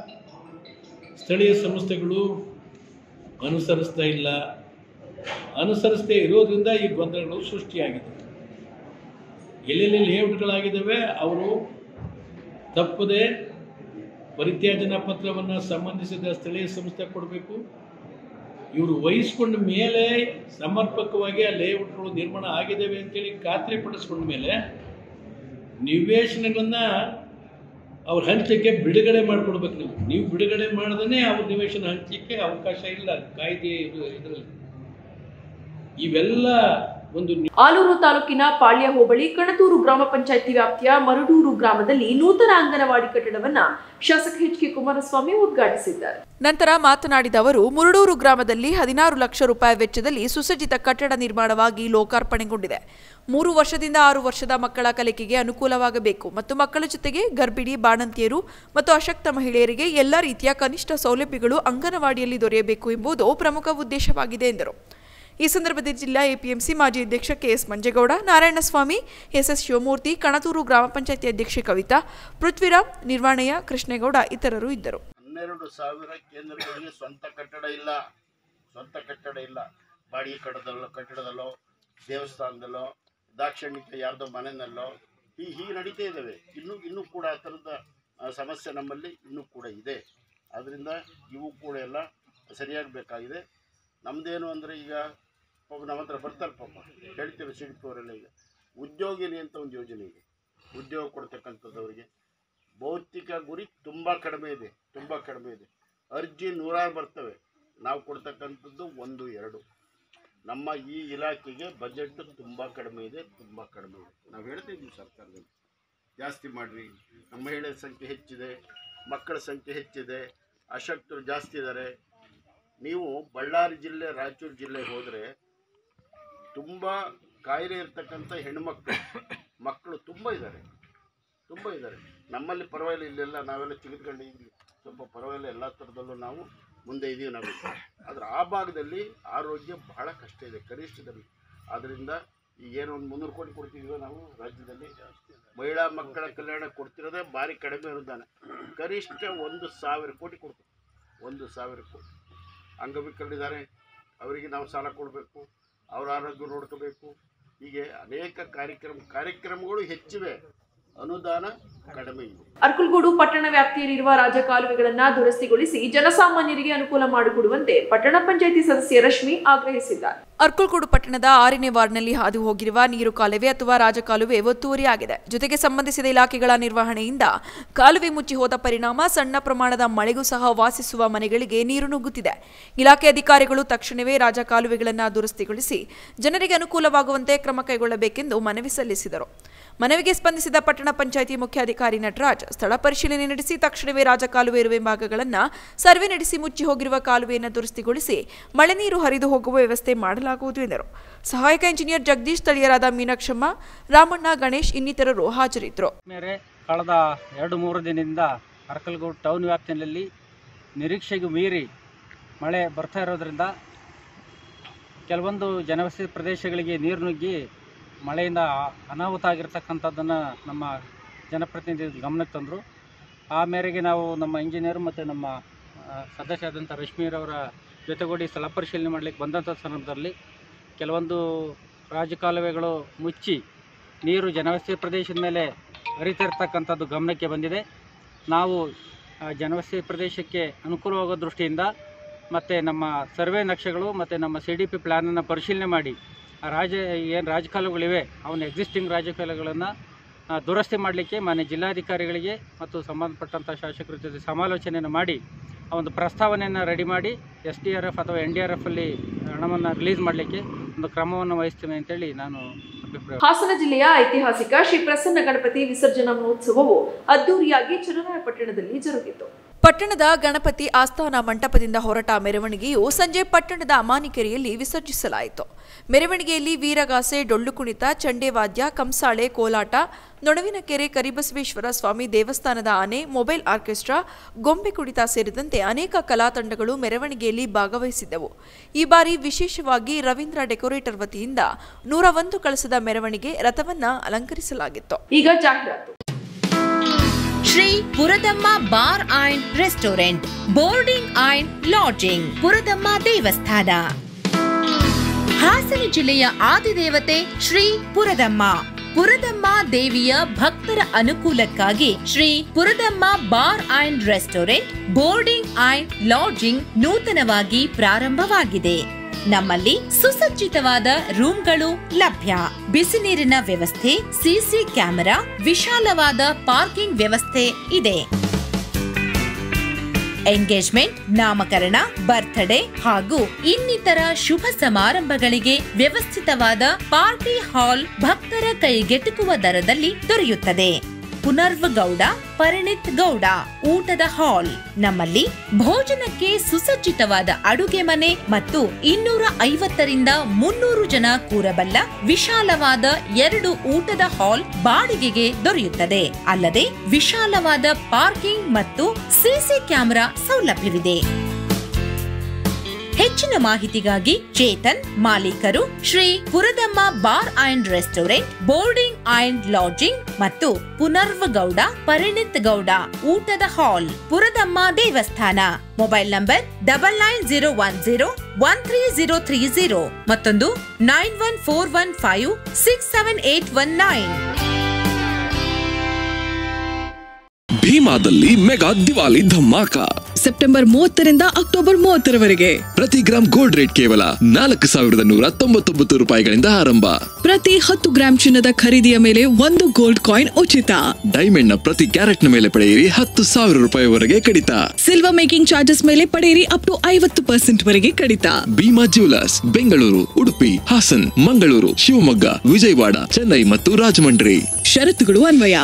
ಸ್ಥಳೀಯ ಸಂಸ್ಥೆಗಳು ಅನುಸರಿಸ್ತಾ ಇಲ್ಲ ಅನುಸರಿಸದೇ ಇರೋದ್ರಿಂದ ಈ ಗೊಂದಲಗಳು ಸೃಷ್ಟಿಯಾಗಿದೆ ಎಲ್ಲೆಲ್ಲಿ ಲೇಔಟ್ಗಳಾಗಿದ್ದಾವೆ ಅವರು ತಪ್ಪದೆ ಪರಿತ್ಯಾಜನ ಪತ್ರವನ್ನು ಸಂಬಂಧಿಸಿದ ಸ್ಥಳೀಯ ಸಂಸ್ಥೆ ಕೊಡಬೇಕು ಇವರು ವಹಿಸ್ಕೊಂಡ ಮೇಲೆ ಸಮರ್ಪಕವಾಗಿ ಆ ಲೇಔಟ್ಗಳು ನಿರ್ಮಾಣ ಆಗಿದ್ದಾವೆ ಅಂತೇಳಿ ಖಾತ್ರಿ ಪಡಿಸ್ಕೊಂಡ ಮೇಲೆ ನಿವೇಶನಗಳನ್ನ ಅವ್ರ ಹಂಚಕ್ಕೆ ಬಿಡುಗಡೆ ಮಾಡಿಕೊಡ್ಬೇಕು ನೀವು ನೀವು ಬಿಡುಗಡೆ ಮಾಡ್ದೇ ಅವ್ರ ನಿವೇಶನ ಹಂಚಕ್ಕೆ ಅವಕಾಶ ಇಲ್ಲ ಕಾಯ್ದೆ ಇದು ಇದರಲ್ಲಿ ಇವೆಲ್ಲ ಒಂದು ಆಲೂರು ತಾಲೂಕಿನ ಪಾಳ್ಯ ಹೋಬಳಿ ಕಣತೂರು ಗ್ರಾಮ ಪಂಚಾಯಿತಿ ವ್ಯಾಪ್ತಿಯ ಮರಡೂರು ಗ್ರಾಮದಲ್ಲಿ ನೂತನ ಅಂಗನವಾಡಿ ಕಟ್ಟಡವನ್ನ ಶಾಸಕ ಎಚ್ ಕೆ ಕುಮಾರಸ್ವಾಮಿ ಉದ್ಘಾಟಿಸಿದ್ದಾರೆ ನಂತರ ಮಾತನಾಡಿದ ಅವರು ಮುರಡೂರು ಗ್ರಾಮದಲ್ಲಿ ಹದಿನಾರು ಲಕ್ಷ ರೂಪಾಯಿ ವೆಚ್ಚದಲ್ಲಿ ಸುಸಜ್ಜಿತ ಕಟ್ಟಡ ನಿರ್ಮಾಣವಾಗಿ ಲೋಕಾರ್ಪಣೆಗೊಂಡಿದೆ ಮೂರು ವರ್ಷದಿಂದ ಆರು ವರ್ಷದ ಮಕ್ಕಳ ಕಲಿಕೆಗೆ ಅನುಕೂಲವಾಗಬೇಕು ಮತ್ತು ಮಕ್ಕಳ ಜೊತೆಗೆ ಗರ್ಭಿಣಿ ಬಾಣಂತಿಯರು ಮತ್ತು ಅಶಕ್ತ ಮಹಿಳೆಯರಿಗೆ ಎಲ್ಲ ರೀತಿಯ ಕನಿಷ್ಠ ಸೌಲಭ್ಯಗಳು ಅಂಗನವಾಡಿಯಲ್ಲಿ ದೊರೆಯಬೇಕು ಎಂಬುದು ಪ್ರಮುಖ ಉದ್ದೇಶವಾಗಿದೆ ಎಂದರು ಈ ಸಂದರ್ಭದಲ್ಲಿ ಜಿಲ್ಲಾ ಎಪಿಎಂಸಿ ಮಾಜಿ ಅಧ್ಯಕ್ಷ ಕೆಎಸ್ ಮಂಜೇಗೌಡ ನಾರಾಯಣಸ್ವಾಮಿ ಎಸ್ಎಸ್ ಶಿವಮೂರ್ತಿ ಕಣತೂರು ಗ್ರಾಮ ಪಂಚಾಯತಿ ಅಧ್ಯಕ್ಷೆ ಕವಿತಾ ಪೃಥ್ವಿರಾಮ್ ನಿರ್ವಾಣಯ್ಯ ಕೃಷ್ಣೇಗೌಡ ಇತರರು ಇದ್ದರು ಹನ್ನೆರಡು ಸಾವಿರ ಕೇಂದ್ರಗಳಿಗೆ ಸ್ವಂತ ಕಟ್ಟಡ ಇಲ್ಲ ಸ್ವಂತ ಕಟ್ಟಡ ಇಲ್ಲ ಬಾಡಿಗೆ ಕಟ್ಟಡದಲ್ಲೋ ಕಟ್ಟಡದಲ್ಲೋ ದೇವಸ್ಥಾನದಲ್ಲೋ ದಾಕ್ಷಿಣ್ಯಕ್ಕೆ ಯಾರ್ದೋ ಮನೆಯಲ್ಲೋ ಈ ಹೀಗೆ ನಡೀತಾ ಇದ್ದಾವೆ ಇನ್ನೂ ಇನ್ನೂ ಕೂಡ ಆ ಥರದ ಆ, ಸಮಸ್ಯೆ ನಮ್ಮಲ್ಲಿ ಇನ್ನೂ ಕೂಡ ಇದೆ ಆದ್ದರಿಂದ ಇವು ಕೂಡ ಎಲ್ಲ ಸರಿಯಾಗಬೇಕಾಗಿದೆ ನಮ್ಮದೇನು ಅಂದರೆ ಈಗ ಪಾಪ ನಮ್ಮ ಹತ್ರ ಬರ್ತಾರೆ ಪಾಪ ಹೇಳ್ತೀವಿ ಸಿಗುತ್ತವರೆಲ್ಲ ಈಗ ಉದ್ಯೋಗಿನಿ ಅಂತ ಒಂದು ಯೋಜನೆ ಇದೆ ಉದ್ಯೋಗ ಕೊಡ್ತಕ್ಕಂಥದ್ದವರಿಗೆ ಭೌತಿಕ ಗುರಿ ತುಂಬ ಕಡಿಮೆ ಇದೆ ತುಂಬ ಕಡಿಮೆ ಇದೆ ಅರ್ಜಿ ನೂರಾರು ಬರ್ತವೆ ನಾವು ಕೊಡ್ತಕ್ಕಂಥದ್ದು ಒಂದು ಎರಡು ನಮ್ಮ ಈ ಇಲಾಖೆಗೆ ಬಜೆಟ್ ತುಂಬ ಕಡಿಮೆ ಇದೆ ತುಂಬ ಕಡಿಮೆ ಇದೆ ನಾವು ಹೇಳ್ತಿದ್ದೀವಿ ಸರ್ಕಾರದಲ್ಲಿ ಜಾಸ್ತಿ ಮಾಡಿರಿ ನಮ್ಮ ಮಹಿಳೆಯರ ಸಂಖ್ಯೆ ಹೆಚ್ಚಿದೆ ಮಕ್ಕಳ ಸಂಖ್ಯೆ ಹೆಚ್ಚಿದೆ ಅಶಕ್ತರು ಜಾಸ್ತಿ ಇದ್ದಾರೆ ನೀವು ಬಳ್ಳಾರಿ ಜಿಲ್ಲೆ ರಾಯಚೂರು ಜಿಲ್ಲೆಗೆ ಹೋದರೆ ತುಂಬ ಕಾಯಿಲೆ ಇರ್ತಕ್ಕಂಥ ಹೆಣ್ಮಕ್ಳು ಮಕ್ಕಳು ತುಂಬ ಇದ್ದಾರೆ ತುಂಬ ಇದ್ದಾರೆ ನಮ್ಮಲ್ಲಿ ಪರವಾಗಿಲ್ಲ ಇಲ್ಲೆಲ್ಲ ನಾವೆಲ್ಲ ತೆಗೆದುಕೊಂಡು ಇಲ್ಲಿ ಸ್ವಲ್ಪ ಪರವಾಗಿಲ್ಲ ಎಲ್ಲ ಥರದಲ್ಲೂ ನಾವು ಮುಂದೆ ಇದ್ದೀವಿ ನಾವು ಆದರೆ ಆ ಭಾಗದಲ್ಲಿ ಆರೋಗ್ಯ ಬಹಳ ಕಷ್ಟ ಇದೆ ಕನಿಷ್ಠದಲ್ಲಿ ಆದ್ದರಿಂದ ಈಗ ಏನೋ ಒಂದು ಮುನ್ನೂರು ಕೋಟಿ ಕೊಡ್ತಿದ್ದೀವೋ ನಾವು ರಾಜ್ಯದಲ್ಲಿ ಮಹಿಳಾ ಮಕ್ಕಳ ಕಲ್ಯಾಣ ಕೊಡ್ತಿರೋದೇ ಭಾರಿ ಕಡಿಮೆ ಅನುದಾನ ಕನಿಷ್ಠ ಒಂದು ಸಾವಿರ ಕೋಟಿ ಕೊಡ್ತೀವಿ ಒಂದು ಸಾವಿರ ಕೋಟಿ ಅಂಗವಿಕಲರಿದ್ದಾರೆ ಅವರಿಗೆ ನಾವು ಸಾಲ ಕೊಡಬೇಕು ಅವರ ಆರೋಗ್ಯ ನೋಡ್ಕೋಬೇಕು ಹೀಗೆ ಅನೇಕ ಕಾರ್ಯಕ್ರಮ ಕಾರ್ಯಕ್ರಮಗಳು ಹೆಚ್ಚಿವೆ ಅನುದಾನ ಕಡಿಮೆ ಇದೆ ಅರ್ಕಲ್ಗೂಡು ಪಟ್ಟಣ ವ್ಯಾಪ್ತಿಯಲ್ಲಿರುವ ರಾಜಕಾಲುವೆಗಳನ್ನ ದುರಸ್ತಿಗೊಳಿಸಿ ಜನಸಾಮಾನ್ಯರಿಗೆ ಅನುಕೂಲ ಮಾಡಿಕೊಡುವಂತೆ ಪಟ್ಟಣ ಪಂಚಾಯಿತಿ ಸದಸ್ಯ ರಶ್ಮಿ ಆಗ್ರಹಿಸಿದ್ದಾರೆ ಅರ್ಕಲ್ಗೂಡು ಪಟ್ಟಣದ ಆರನೇ ವಾರ್ಡ್ನಲ್ಲಿ ಹಾದು ಹೋಗಿರುವ ನೀರು ಕಾಲುವೆ ಅಥವಾ ರಾಜಕಾಲುವೆ ಒತ್ತುವರಿಯಾಗಿದೆ ಜೊತೆಗೆ ಸಂಬಂಧಿಸಿದ ಇಲಾಖೆಗಳ ನಿರ್ವಹಣೆಯಿಂದ ಕಾಲುವೆ ಮುಚ್ಚಿ ಹೋದ ಪರಿಣಾಮ ಸಣ್ಣ ಪ್ರಮಾಣದ ಮಳೆಗೂ ಸಹ ವಾಸಿಸುವ ಮನೆಗಳಿಗೆ ನೀರು ನುಗ್ಗುತ್ತಿದೆ ಇಲಾಖೆ ಅಧಿಕಾರಿಗಳು ತಕ್ಷಣವೇ ರಾಜಕಾಲುವೆಗಳನ್ನು ದುರಸ್ತಿಗೊಳಿಸಿ ಜನರಿಗೆ ಅನುಕೂಲವಾಗುವಂತೆ ಕ್ರಮ ಕೈಗೊಳ್ಳಬೇಕೆಂದು ಮನವಿ ಸಲ್ಲಿಸಿದರು ಮನವಿಗೆ ಸ್ಪಂದಿಸಿದ ಪಟ್ಟಣ ಪಂಚಾಯಿತಿ ಮುಖ್ಯಾಧಿಕಾರಿ ನಟರಾಜ್ ಸ್ಥಳ ಪರಿಶೀಲನೆ ನಡೆಸಿ ತಕ್ಷಣವೇ ರಾಜಕಾಲುವೆ ಇರುವ ಭಾಗಗಳನ್ನು ಸರ್ವೆ ನಡೆಸಿ ಮುಚ್ಚಿ ಹೋಗಿರುವ ಕಾಲುವೆಯನ್ನು ದುರಸ್ತಿಗೊಳಿಸಿ ಮಳೆ ನೀರು ಹರಿದು ಹೋಗುವ ವ್ಯವಸ್ಥೆ ಮಾಡಲಾಗುವುದು ಎಂದರು ಸಹಾಯಕ ಇಂಜಿನಿಯರ್ ಜಗದೀಶ್ ಸ್ಥಳೀಯರಾದ ಮೀನಾಕ್ಷಮ್ಮ ರಾಮಣ್ಣ ಗಣೇಶ್ ಇನ್ನಿತರರು ಹಾಜರಿದ್ದರು ಮೇರೆ ಕಳೆದ ಎರಡು ಮೂರು ದಿನದಿಂದ ಅರಕಲ್ಗೂಡು ಟೌನ್ ವ್ಯಾಪ್ತಿಯಲ್ಲಿ ನಿರೀಕ್ಷೆಗೂ ಮೀರಿ ಮಳೆ ಬರ್ತಾ ಇರೋದ್ರಿಂದ ಕೆಲವೊಂದು ಜನವಸತಿ ಪ್ರದೇಶಗಳಿಗೆ ನೀರು ನುಗ್ಗಿ ಮಳೆಯಿಂದ ಅನಾಹುತ ಆಗಿರ್ತಕ್ಕಂಥದ್ದನ್ನು ನಮ್ಮ ಜನಪ್ರತಿನಿಧಿ ಗಮನಕ್ಕೆ ತಂದರು ಆ ಮೇರೆಗೆ ನಾವು ನಮ್ಮ ಇಂಜಿನಿಯರ್ ಮತ್ತು ನಮ್ಮ ಆ, ಸದಸ್ಯ ಆದಂಥ ರಶ್ಮಿರವರ ಜೊತೆಗೂಡಿ ಸ್ಥಳ ಪರಿಶೀಲನೆ ಮಾಡಲಿಕ್ಕೆ ಬಂದಂಥ ಸಂದರ್ಭದಲ್ಲಿ ಕೆಲವೊಂದು ರಾಜಕಾಲುವೆಗಳು ಮುಚ್ಚಿ ನೀರು ಜನವಸತಿ ಪ್ರದೇಶದ ಮೇಲೆ ಹರಿತಿರ್ತಕ್ಕಂಥದ್ದು ಗಮನಕ್ಕೆ ಬಂದಿದೆ ನಾವು ಆ ಜನವಸತಿ ಪ್ರದೇಶಕ್ಕೆ ಅನುಕೂಲವಾಗೋ ದೃಷ್ಟಿಯಿಂದ ಮತ್ತು ನಮ್ಮ ಸರ್ವೆ ನಕ್ಷೆಗಳು ಮತ್ತು ನಮ್ಮ ಸಿ ಡಿ ಪಿ ಪ್ಲ್ಯಾನನ್ನು ಪರಿಶೀಲನೆ ಮಾಡಿ ಆ ರಾಜ ಏನು ರಾಜಕಾಲುಗಳಿವೆ ಅವನ ಎಕ್ಸಿಸ್ಟಿಂಗ್ ರಾಜಕಾಲುಗಳನ್ನು ಆ, ದುರಸ್ತಿ ಮಾಡಲಿಕ್ಕೆ ಮಾನ್ಯ ಜಿಲ್ಲಾಧಿಕಾರಿಗಳಿಗೆ ಮತ್ತು ಸಂಬಂಧಪಟ್ಟಂಥ ಶಾಸಕರ ಜೊತೆ ಸಮಾಲೋಚನೆಯನ್ನು ಮಾಡಿ ಆ ಒಂದು ಪ್ರಸ್ತಾವನೆಯನ್ನು ರೆಡಿ ಮಾಡಿ ಎಸ್ ಡಿ ಆರ್ ಎಫ್ ಅಥವಾ ಎನ್ ಡಿ ಆರ್ ಎಫ್ ಅಲ್ಲಿ ಹಣವನ್ನು ರಿಲೀಸ್ ಮಾಡಲಿಕ್ಕೆ ಒಂದು ಕ್ರಮವನ್ನು ವಹಿಸ್ತೀನಿ ಅಂತೇಳಿ ನಾನು ಅಭಿಪ್ರಾಯ ಹಾಸನ ಜಿಲ್ಲೆಯ ಐತಿಹಾಸಿಕ ಶ್ರೀ ಪ್ರಸನ್ನ ಗಣಪತಿ ವಿಸರ್ಜನಾ ಮಹೋತ್ಸವವು ಅದ್ದೂರಿಯಾಗಿ ಚನ್ನರಾಯಪಟ್ಟಣದಲ್ಲಿ ಜರುಗಿತು ಪಟ್ಟಣದ ಗಣಪತಿ ಆಸ್ಥಾನ ಮಂಟಪದಿಂದ ಹೊರಟ ಮೆರವಣಿಗೆಯು ಸಂಜೆ ಪಟ್ಟಣದ ಅಮಾನಿಕೆರೆಯಲ್ಲಿ ವಿಸರ್ಜಿಸಲಾಯಿತು ಮೆರವಣಿಗೆಯಲ್ಲಿ ವೀರಗಾಸೆ ಡೊಳ್ಳು ಕುಣಿತ ಚಂಡೇವಾದ್ಯ ಕಂಸಾಳೆ ಕೋಲಾಟ ನೊಣವಿನಕೆರೆ ಕರಿಬಸವೇಶ್ವರ ಸ್ವಾಮಿ ದೇವಸ್ಥಾನದ ಆನೆ ಮೊಬೈಲ್ ಆರ್ಕೆಸ್ಟ್ರಾ ಗೊಂಬೆ ಕುಣಿತ ಸೇರಿದಂತೆ ಅನೇಕ ಕಲಾ ತಂಡಗಳು ಮೆರವಣಿಗೆಯಲ್ಲಿ ಭಾಗವಹಿಸಿದ್ದವು ಈ ಬಾರಿ ವಿಶೇಷವಾಗಿ ರವೀಂದ್ರ ಡೆಕೋರೇಟರ್ ವತಿಯಿಂದ ನೂರ ಒಂದು ಕಳಸದ ಮೆರವಣಿಗೆ ರಥವನ್ನ ಅಲಂಕರಿಸಲಾಗಿತ್ತು ಈಗ ಜಾಹೀರಾತು Shri Puradamma bar and restaurant boarding and lodging Puradamma ದೇವಸ್ಥಾನ ಹಾಸನ ಜಿಲ್ಲೆಯ ಆದಿದೇವತೆ ಶ್ರೀ ಪುರದಮ್ಮ ಪುರದಮ್ಮ ದೇವಿಯ ಭಕ್ತರ ಅನುಕೂಲಕ್ಕಾಗಿ Shri Puradamma bar and restaurant boarding and lodging ನೂತನವಾಗಿ ಪ್ರಾರಂಭವಾಗಿದೆ ನಮ್ಮಲ್ಲಿ ಸುಸಜ್ಜಿತವಾದ ರೂಮ್ಗಳು ಲಭ್ಯ ಬಿಸಿ ನೀರಿನ ವ್ಯವಸ್ಥೆ ಸಿಸಿ ಕ್ಯಾಮೆರಾ ವಿಶಾಲವಾದ ಪಾರ್ಕಿಂಗ್ ವ್ಯವಸ್ಥೆ ಇದೆ ಎಂಗೇಜ್ಮೆಂಟ್ ನಾಮಕರಣ ಬರ್ತ್ಡೇ ಹಾಗೂ ಇನ್ನಿತರ ಶುಭ ಸಮಾರಂಭಗಳಿಗೆ ವ್ಯವಸ್ಥಿತವಾದ ಪಾರ್ಟಿ ಹಾಲ್ ಭಕ್ತರ ಕೈಗೆಟುಕುವ ದರದಲ್ಲಿ ದೊರೆಯುತ್ತದೆ ಪುನರ್ವ ಗೌಡ ಪರಿಣಿತ್ ಗೌಡ ಊಟದ ಹಾಲ್ ನಮ್ಮಲ್ಲಿ ಭೋಜನಕ್ಕೆ ಸುಸಜ್ಜಿತವಾದ ಅಡುಗೆ ಮನೆ ಮತ್ತು ಇನ್ನೂರ ಐವತ್ತರಿಂದ ಮುನ್ನೂರು ಜನ ಕೂರಬಲ್ಲ ವಿಶಾಲವಾದ ಎರಡು ಊಟದ ಹಾಲ್ ಬಾಡಿಗೆಗೆ ದೊರೆಯುತ್ತದೆ ಅಲ್ಲದೆ ವಿಶಾಲವಾದ ಪಾರ್ಕಿಂಗ್ ಮತ್ತು ಸಿಸಿ ಕ್ಯಾಮೆರಾ ಸೌಲಭ್ಯವಿದೆ ಹೆಚ್ಚಿನ ಮಾಹಿತಿಗಾಗಿ ಚೇತನ್ ಮಾಲೀಕರು Shri Puradamma bar and restaurant boarding and lodging ಮತ್ತು ಪುನರ್ವ ಗೌಡ ಪರಿಣಿತ್ ಗೌಡ ಊಟದ ಹಾಲ್ ಪುರದಮ್ಮ ದೇವಸ್ಥಾನ mobile number double nine zero one zero one three zero three zero ಮತ್ತೊಂದು nine one four one five six seven eight one nine ಭೀಮಾದಲ್ಲಿ mega Diwali Dhamaka September ಮೂವತ್ತರಿಂದ October ಮೂವತ್ತರವರೆಗೆ ಪ್ರತಿ gram gold rate ಕೇವಲ ನಾಲ್ಕು ಸಾವಿರದ ನೂರ ತೊಂಬತ್ತೊಂಬತ್ತು ರೂಪಾಯಿಗಳಿಂದ ಆರಂಭ ಪ್ರತಿ ಹತ್ತು ಗ್ರಾಂ ಚಿನ್ನದ ಖರೀದಿಯ ಮೇಲೆ ಒಂದು ಗೋಲ್ಡ್ ಕಾಯಿನ್ ಉಚಿತ ಡೈಮಂಡ್ ನ ಪ್ರತಿ ಕ್ಯಾರೆಟ್ ನ ಮೇಲೆ ಪಡೆಯಿರಿ ಹತ್ತು ಸಾವಿರ ರೂಪಾಯಿವರೆಗೆ ಕಡಿತ ಸಿಲ್ವರ್ ಮೇಕಿಂಗ್ ಚಾರ್ಜಸ್ ಮೇಲೆ ಪಡೆಯಿರಿ ಅಪ್ ಟು ಐವತ್ತು ಪರ್ಸೆಂಟ್ ವರೆಗೆ ಕಡಿತ ಭೀಮಾ ಜ್ಯುವೆಲರ್ಸ್ ಬೆಂಗಳೂರು ಉಡುಪಿ ಹಾಸನ್ ಮಂಗಳೂರು ಶಿವಮೊಗ್ಗ ವಿಜಯವಾಡ ಚೆನ್ನೈ ಮತ್ತು ರಾಜಮಂಡ್ರಿ ಷರತ್ತುಗಳು ಅನ್ವಯ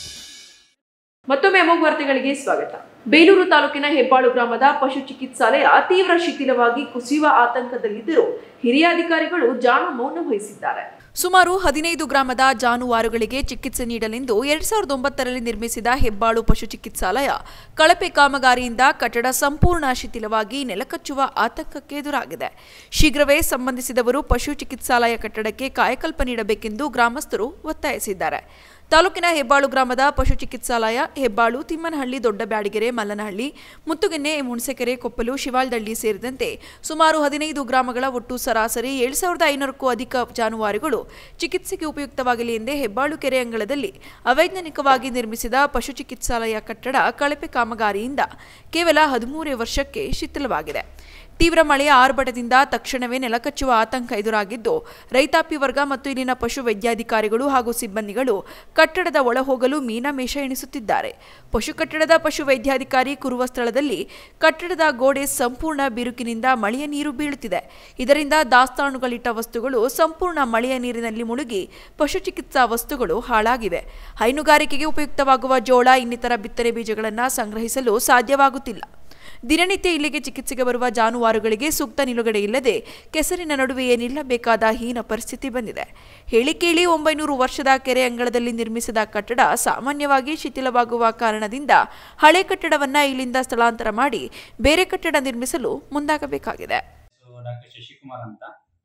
ಮತ್ತೊಮ್ಮೆ ಅಮೋಘ ವಾರ್ತೆಗಳಿಗೆ ಸ್ವಾಗತ ಬೇಲೂರು ತಾಲೂಕಿನ ಹೆಬ್ಬಾಳು ಗ್ರಾಮದ ಪಶು ಚಿಕಿತ್ಸಾಲಯ ತೀವ್ರ ಶಿಥಿಲವಾಗಿ ಕುಸಿಯುವ ಆತಂಕದಲ್ಲಿದ್ದರೂ ಹಿರಿಯ ಅಧಿಕಾರಿಗಳು ಜಾನು ಮೌನ ವಹಿಸಿದ್ದಾರೆ ಸುಮಾರು ಹದಿನೈದು ಗ್ರಾಮದ ಜಾನುವಾರುಗಳಿಗೆ ಚಿಕಿತ್ಸೆ ನೀಡಲೆಂದು ಎರಡ್ ಸಾವಿರದ ಒಂಬತ್ತರಲ್ಲಿ ನಿರ್ಮಿಸಿದ ಹೆಬ್ಬಾಳು ಪಶು ಚಿಕಿತ್ಸಾಲಯ ಕಳಪೆ ಕಾಮಗಾರಿಯಿಂದ ಕಟ್ಟಡ ಸಂಪೂರ್ಣ ಶಿಥಿಲವಾಗಿ ನೆಲಕಚ್ಚುವ ಆತಂಕಕ್ಕೆ ಎದುರಾಗಿದೆ ಶೀಘ್ರವೇ ಸಂಬಂಧಿಸಿದವರು ಪಶು ಚಿಕಿತ್ಸಾಲಯ ಕಟ್ಟಡಕ್ಕೆ ಕಾಯಕಲ್ಪ ನೀಡಬೇಕೆಂದು ಗ್ರಾಮಸ್ಥರು ಒತ್ತಾಯಿಸಿದ್ದಾರೆ ತಾಲೂಕಿನ ಹೆಬ್ಬಾಳು ಗ್ರಾಮದ ಪಶು ಚಿಕಿತ್ಸಾಲಯ ಹೆಬ್ಬಾಳು ತಿಮ್ಮನಹಳ್ಳಿ ದೊಡ್ಡ ಬ್ಯಾಡಿಗೆರೆ ಮಲ್ಲನಹಳ್ಳಿ ಮುತ್ತುಗೆನ್ನೆ ಹುಣಸೆಕೆರೆ ಕೊಪ್ಪಲು ಶಿವಾಲ್ದಳ್ಳಿ ಸೇರಿದಂತೆ ಸುಮಾರು ಹದಿನೈದು ಗ್ರಾಮಗಳ ಒಟ್ಟು ಸರಾಸರಿ ಏಳು ಸಾವಿರದ ಐನೂರಕ್ಕೂ ಅಧಿಕ ಜಾನುವಾರುಗಳು ಚಿಕಿತ್ಸೆಗೆ ಉಪಯುಕ್ತವಾಗಲಿ ಎಂದೇ ಹೆಬ್ಬಾಳು ಕೆರೆ ಅಂಗಳದಲ್ಲಿ ಅವೈಜ್ಞಾನಿಕವಾಗಿ ನಿರ್ಮಿಸಿದ ಪಶು ಚಿಕಿತ್ಸಾಲಯ ಕಟ್ಟಡ ಕಳಪೆ ಕಾಮಗಾರಿಯಿಂದ ಕೇವಲ ಹದಿಮೂರೇ ವರ್ಷಕ್ಕೆ ಶಿಥಿಲವಾಗಿದೆ ತೀವ್ರ ಮಳೆಯ ಆರ್ಭಟದಿಂದ ತಕ್ಷಣವೇ ನೆಲಕಚ್ಚುವ ಆತಂಕ ಎದುರಾಗಿದ್ದು ರೈತಾಪಿ ವರ್ಗ ಮತ್ತು ಇಲ್ಲಿನ ಪಶು ವೈದ್ಯಾಧಿಕಾರಿಗಳು ಹಾಗೂ ಸಿಬ್ಬಂದಿಗಳು ಕಟ್ಟಡದ ಒಳಹೋಗಲು ಮೀನಮೇಷ ಎಣಿಸುತ್ತಿದ್ದಾರೆ ಪಶು ಕಟ್ಟಡದ ಪಶು ವೈದ್ಯಾಧಿಕಾರಿ ಕೂರುವ ಸ್ಥಳದಲ್ಲಿ ಕಟ್ಟಡದ ಗೋಡೆ ಸಂಪೂರ್ಣ ಬಿರುಕಿನಿಂದ ಮಳೆಯ ನೀರು ಬೀಳುತ್ತಿದೆ ಇದರಿಂದ ದಾಸ್ತಾನುಗಳಿಟ್ಟ ವಸ್ತುಗಳು ಸಂಪೂರ್ಣ ಮಳೆಯ ನೀರಿನಲ್ಲಿ ಮುಳುಗಿ ಪಶು ಚಿಕಿತ್ಸಾ ವಸ್ತುಗಳು ಹಾಳಾಗಿವೆ ಹೈನುಗಾರಿಕೆಗೆ ಉಪಯುಕ್ತವಾಗುವ ಜೋಳ ಇನ್ನಿತರ ಬಿತ್ತನೆ ಬೀಜಗಳನ್ನು ಸಂಗ್ರಹಿಸಲು ಸಾಧ್ಯವಾಗುತ್ತಿಲ್ಲ ದಿನನಿತ್ಯ ಇಲ್ಲಿಗೆ ಚಿಕಿತ್ಸೆಗೆ ಬರುವ ಜಾನುವಾರುಗಳಿಗೆ ಸೂಕ್ತ ನಿಲುಗಡೆ ಇಲ್ಲದೆ ಕೆಸರಿನ ನಡುವೆಯೇ ನಿಲ್ಲಬೇಕಾದ ಹೀನ ಪರಿಸ್ಥಿತಿ ಬಂದಿದೆ ಹೇಳಿ ಕೇಳಿ ಒಂಬೈನೂರು ವರ್ಷದ ಕೆರೆ ಅಂಗಳದಲ್ಲಿ ನಿರ್ಮಿಸಿದ ಕಟ್ಟಡ ಸಾಮಾನ್ಯವಾಗಿ ಶಿಥಿಲವಾಗುವ ಕಾರಣದಿಂದ ಹಳೆ ಕಟ್ಟಡವನ್ನ ಇಲ್ಲಿಂದ ಸ್ಥಳಾಂತರ ಮಾಡಿ ಬೇರೆ ಕಟ್ಟಡ ನಿರ್ಮಿಸಲು ಮುಂದಾಗಬೇಕಾಗಿದೆ ಡಾಕ್ಟರ್ ಶಶಿಕುಮಾರ್ ಅಂತ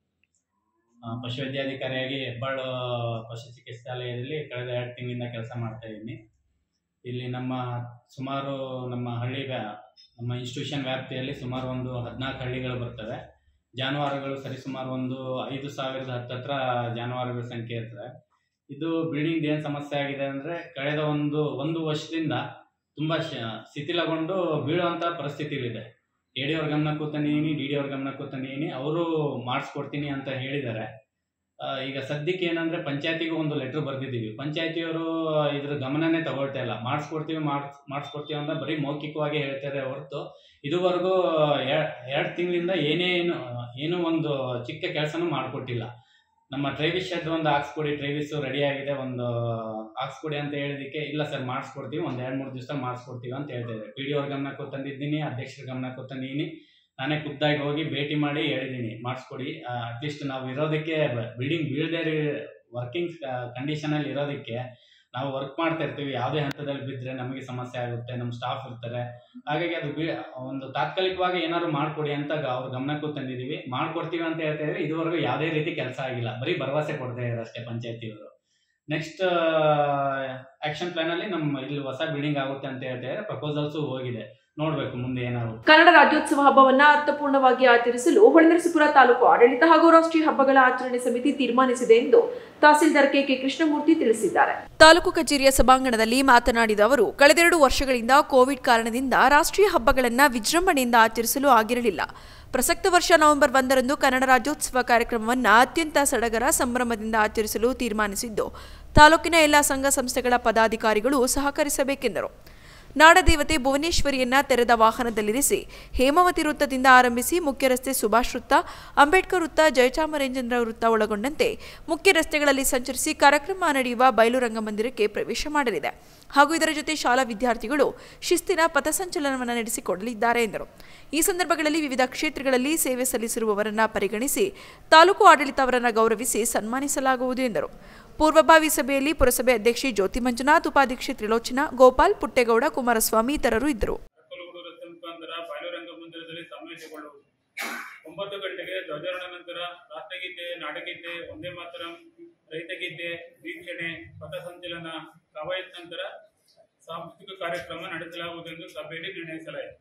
ಆ, ಪಶುವೈದ್ಯಾಧಿಕಾರಿಯಾಗಿ ಹೆಬ್ಬಾಳು ಪಶು ಚಿಕಿತ್ಸಾಲಯದಲ್ಲಿ ಕಳೆದ ಎರಡು ತಿಂಗಳಿಂದ ಕೆಲಸ ಮಾಡ್ತಾ ಇದ್ದೀನಿ ಇಲ್ಲಿ ನಮ್ಮ ಸುಮಾರು ನಮ್ಮ ಹಳ್ಳಿ ವ್ಯಾ ನಮ್ಮ ಇನ್ಸ್ಟಿಟ್ಯೂಷನ್ ವ್ಯಾಪ್ತಿಯಲ್ಲಿ ಸುಮಾರು ಒಂದು ಹದಿನಾಲ್ಕು ಹಳ್ಳಿಗಳು ಬರ್ತವೆ ಜಾನುವಾರುಗಳು ಸರಿಸುಮಾರು ಒಂದು ಐದು ಸಾವಿರದ ಹತ್ತತ್ರ ಜಾನುವಾರುಗಳ ಸಂಖ್ಯೆ ಇರ್ತದೆ ಇದು ಬಿಲ್ಡಿಂಗ್ ಏನು ಸಮಸ್ಯೆ ಆಗಿದೆ ಅಂದರೆ ಕಳೆದ ಒಂದು ಒಂದು ವರ್ಷದಿಂದ ತುಂಬ ಶ- ಶಿಥಿಲಗೊಂಡು ಬೀಳುವಂಥ ಪರಿಸ್ಥಿತಿಲಿದೆ ಎ ಡಿ ಅವ್ರ ಗಮನಕ್ಕೂ ತಂದಿದ್ದೀನಿ ಡಿ ಡಿ ಅವ್ರ ಗಮನಕ್ಕೂ ತಂದಿದ್ದೀನಿ ಅವರು ಮಾಡಿಸ್ಕೊಡ್ತೀನಿ ಅಂತ ಹೇಳಿದ್ದಾರೆ ಆ, ಈಗ ಸದ್ಯಕ್ಕೆ ಏನಂದ್ರೆ ಪಂಚಾಯತಿಗೆ ಒಂದು ಲೆಟರ್ ಬರೆದಿದ್ದೀವಿ ಪಂಚಾಯತಿಯವರು ಇದ್ರ ಗಮನನೇ ತಗೊಳ್ತಾ ಇಲ್ಲ ಮಾಡಿಸ್ಕೊಡ್ತೀವಿ ಮಾಡಿಸ್ ಮಾಡಿಸ್ಕೊಡ್ತೀವಿ ಅಂತ ಬರೀ ಮೌಖಿಕವಾಗಿ ಹೇಳ್ತಾರೆ ಹೊರತು ಇದುವರೆಗೂ ಎರಡು ತಿಂಗಳಿಂದ ಏನೇನು ಏನೂ ಒಂದು ಚಿಕ್ಕ ಕೆಲಸನೂ ಮಾಡಿಕೊಟ್ಟಿಲ್ಲ ನಮ್ಮ ಟ್ರೈವಿಸ್ ಶೆಡ್ ಒಂದು ಹಾಕ್ಸ್ಕೊಡಿ ಟ್ರೈವಿಸ್ ರೆಡಿ ಆಗಿದೆ ಒಂದು ಹಾಕ್ಸ್ಕೊಡಿ ಅಂತ ಹೇಳಿದಕ್ಕೆ ಇಲ್ಲ ಸರ್ ಮಾಡಿಸ್ಕೊಡ್ತೀವಿ ಒಂದು ಎರಡು ಮೂರು ದಿವಸ ಮಾಡಿಸ್ಕೊಡ್ತೀವಿ ಅಂತ ಹೇಳ್ತಾ ಇದ್ದಾರೆ ಪಿ ಡಿ ಅವ್ರ ಗಮನಕ್ಕೂ ತಂದಿದ್ದೀನಿ ಅಧ್ಯಕ್ಷರ ಗಮನಕ್ಕೂ ತಂದಿದ್ದೀನಿ ನಾನೇ ಖುದ್ದಾಗಿ ಹೋಗಿ ಭೇಟಿ ಮಾಡಿ ಹೇಳಿದ್ದೀನಿ ಮಾಡಿಸ್ಕೊಡಿ ಅಟ್ಲೀಸ್ಟ್ ನಾವು ಇರೋದಕ್ಕೆ ಬಿಲ್ಡಿಂಗ್ ಬೀಳದೆ ವರ್ಕಿಂಗ್ ಕಂಡೀಷನಲ್ಲಿ ಇರೋದಕ್ಕೆ ನಾವು ವರ್ಕ್ ಮಾಡ್ತಾ ಇರ್ತೀವಿ ಯಾವುದೇ ಹಂತದಲ್ಲಿ ಬಿದ್ದರೆ ನಮಗೆ ಸಮಸ್ಯೆ ಆಗುತ್ತೆ ನಮ್ಮ ಸ್ಟಾಫ್ ಇರ್ತಾರೆ ಹಾಗಾಗಿ ಅದು ಬಿ ಒಂದು ತಾತ್ಕಾಲಿಕವಾಗಿ ಏನಾದ್ರು ಮಾಡಿಕೊಡಿ ಅಂತ ಗ- ಅವ್ರ ಗಮನಕ್ಕೂ ತಂದಿದ್ದೀವಿ ಮಾಡ್ಕೊಡ್ತೀವಿ ಅಂತ ಹೇಳ್ತಾ ಇದ್ರೆ ಇದುವರೆಗೂ ಯಾವುದೇ ರೀತಿ ಕೆಲಸ ಆಗಿಲ್ಲ ಬರೀ ಭರವಸೆ ಕೊಡ್ತಾ ಇದ್ದಾರೆ ಅಷ್ಟೇ ಪಂಚಾಯತಿಯವರು ನೆಕ್ಸ್ಟ್ ಆಕ್ಷನ್ ಪ್ಲಾನಲ್ಲಿ ನಮ್ಮ ಇಲ್ಲಿ ಹೊಸ ಬಿಲ್ಡಿಂಗ್ ಆಗುತ್ತೆ ಅಂತ ಹೇಳ್ತಾ ಇದ್ದಾರೆ ಪ್ರಪೋಸಲ್ಸು ಹೋಗಿದೆ ನೋಡಬೇಕು ಮುಂದೆ ಏನಾಗುತ್ತೆ ಕನ್ನಡ ರಾಜ್ಯೋತ್ಸವ ಹಬ್ಬವನ್ನ ಅರ್ಥಪೂರ್ಣವಾಗಿ ಆಚರಿಸಲು ಹೊಳೆನರಸೀಪುರ ತಾಲೂಕು ಆಡಳಿತ ಹಾಗೂ ರಾಷ್ಟ್ರೀಯ ಹಬ್ಬಗಳ ಆಚರಣೆ ಸಮಿತಿ ತೀರ್ಮಾನಿಸಿದೆ ಎಂದು ತಹಸೀಲ್ದಾರ್ ಕೆಕೆ ಕೃಷ್ಣಮೂರ್ತಿ ತಿಳಿಸಿದ್ದಾರೆ ತಾಲೂಕು ಕಚೇರಿಯ ಸಭಾಂಗಣದಲ್ಲಿ ಮಾತನಾಡಿದ ಅವರು ಕಳೆದೆರಡು ವರ್ಷಗಳಿಂದ ಕೋವಿಡ್ ಕಾರಣದಿಂದ ರಾಷ್ಟ್ರೀಯ ಹಬ್ಬಗಳನ್ನ ವಿಜೃಂಭಣೆಯಿಂದ ಆಚರಿಸಲು ಆಗಿರಲಿಲ್ಲ ಪ್ರಸಕ್ತ ವರ್ಷ ನವೆಂಬರ್ ಒಂದರಂದು ಕನ್ನಡ ರಾಜ್ಯೋತ್ಸವ ಕಾರ್ಯಕ್ರಮವನ್ನು ಅತ್ಯಂತ ಸಡಗರ ಸಂಭ್ರಮದಿಂದ ಆಚರಿಸಲು ತೀರ್ಮಾನಿಸಿದ್ದು ತಾಲೂಕಿನ ಎಲ್ಲ ಸಂಘ ಸಂಸ್ಥೆಗಳ ಪದಾಧಿಕಾರಿಗಳು ಸಹಕರಿಸಬೇಕೆಂದರು ನಾಡದೇವತೆ ಭುವನೇಶ್ವರಿಯನ್ನ ತೆರೆದ ವಾಹನದಲ್ಲಿರಿಸಿ ಹೇಮಾವತಿ ವೃತ್ತದಿಂದ ಆರಂಭಿಸಿ ಮುಖ್ಯ ರಸ್ತೆ ಸುಭಾಷ್ ವೃತ್ತ ಅಂಬೇಡ್ಕರ್ ವೃತ್ತ ಜಯಚಾಮರೇಂದ್ರ ವೃತ್ತ ಒಳಗೊಂಡಂತೆ ಮುಖ್ಯ ರಸ್ತೆಗಳಲ್ಲಿ ಸಂಚರಿಸಿ ಕಾರ್ಯಕ್ರಮ ನಡೆಯುವ ಬಯಲು ರಂಗಮಂದಿರಕ್ಕೆ ಪ್ರವೇಶ ಮಾಡಲಿದೆ ಹಾಗೂ ಇದರ ಜೊತೆ ಶಾಲಾ ವಿದ್ಯಾರ್ಥಿಗಳು ಶಿಸ್ತಿನ ಪಥಸಂಚಲನವನ್ನು ನಡೆಸಿಕೊಡಲಿದ್ದಾರೆ ಎಂದರು ಈ ಸಂದರ್ಭಗಳಲ್ಲಿ ವಿವಿಧ ಕ್ಷೇತ್ರಗಳಲ್ಲಿ ಸೇವೆ ಸಲ್ಲಿಸಿರುವವರನ್ನ ಪರಿಗಣಿಸಿ ತಾಲೂಕು ಆಡಳಿತ ಅವರನ್ನ ಗೌರವಿಸಿ ಸನ್ಮಾನಿಸಲಾಗುವುದು ಎಂದರು ಪೂರ್ವಭಾವಿ ಸಭೆಯಲ್ಲಿ ಪುರಸಭೆ ಅಧ್ಯಕ್ಷೆ ಜ್ಯೋತಿ ಮಂಜುನಾಥ್ ಉಪಾಧ್ಯಕ್ಷೆ ತ್ರಿಲೋಚನಾ ಗೋಪಾಲ್ ಪುಟ್ಟೇಗೌಡ ಕುಮಾರಸ್ವಾಮಿ ಇತರರು ಇದ್ದರು ಮುಖಾಂತರ ಬಾಯಲುರಂಗ ಮಂದಿರದಲ್ಲಿ ಸಮಾವೇಶಗೊಳ್ಳುವುದು ಒಂಬತ್ತು ಗಂಟೆಗೆ ಧ್ವಜಾರೋಹಣ ನಂತರ ರಾಷ್ಟ್ರಗೀತೆ ನಾಡಗೀತೆ ಒಂದೇ ಮಾತರಂ ರೈತಗೀತೆ ವೀಕ್ಷಣೆ ಪಥಸಂಚಲನ ಕವಾಯತ್ ನಂತರ ಸಾಂಸ್ಕೃತಿಕ ಕಾರ್ಯಕ್ರಮ ನಡೆಸಲಾಗುವುದೆಂದು ಸಭೆಯಲ್ಲಿ ನಿರ್ಣಯಿಸಲಾಯಿತು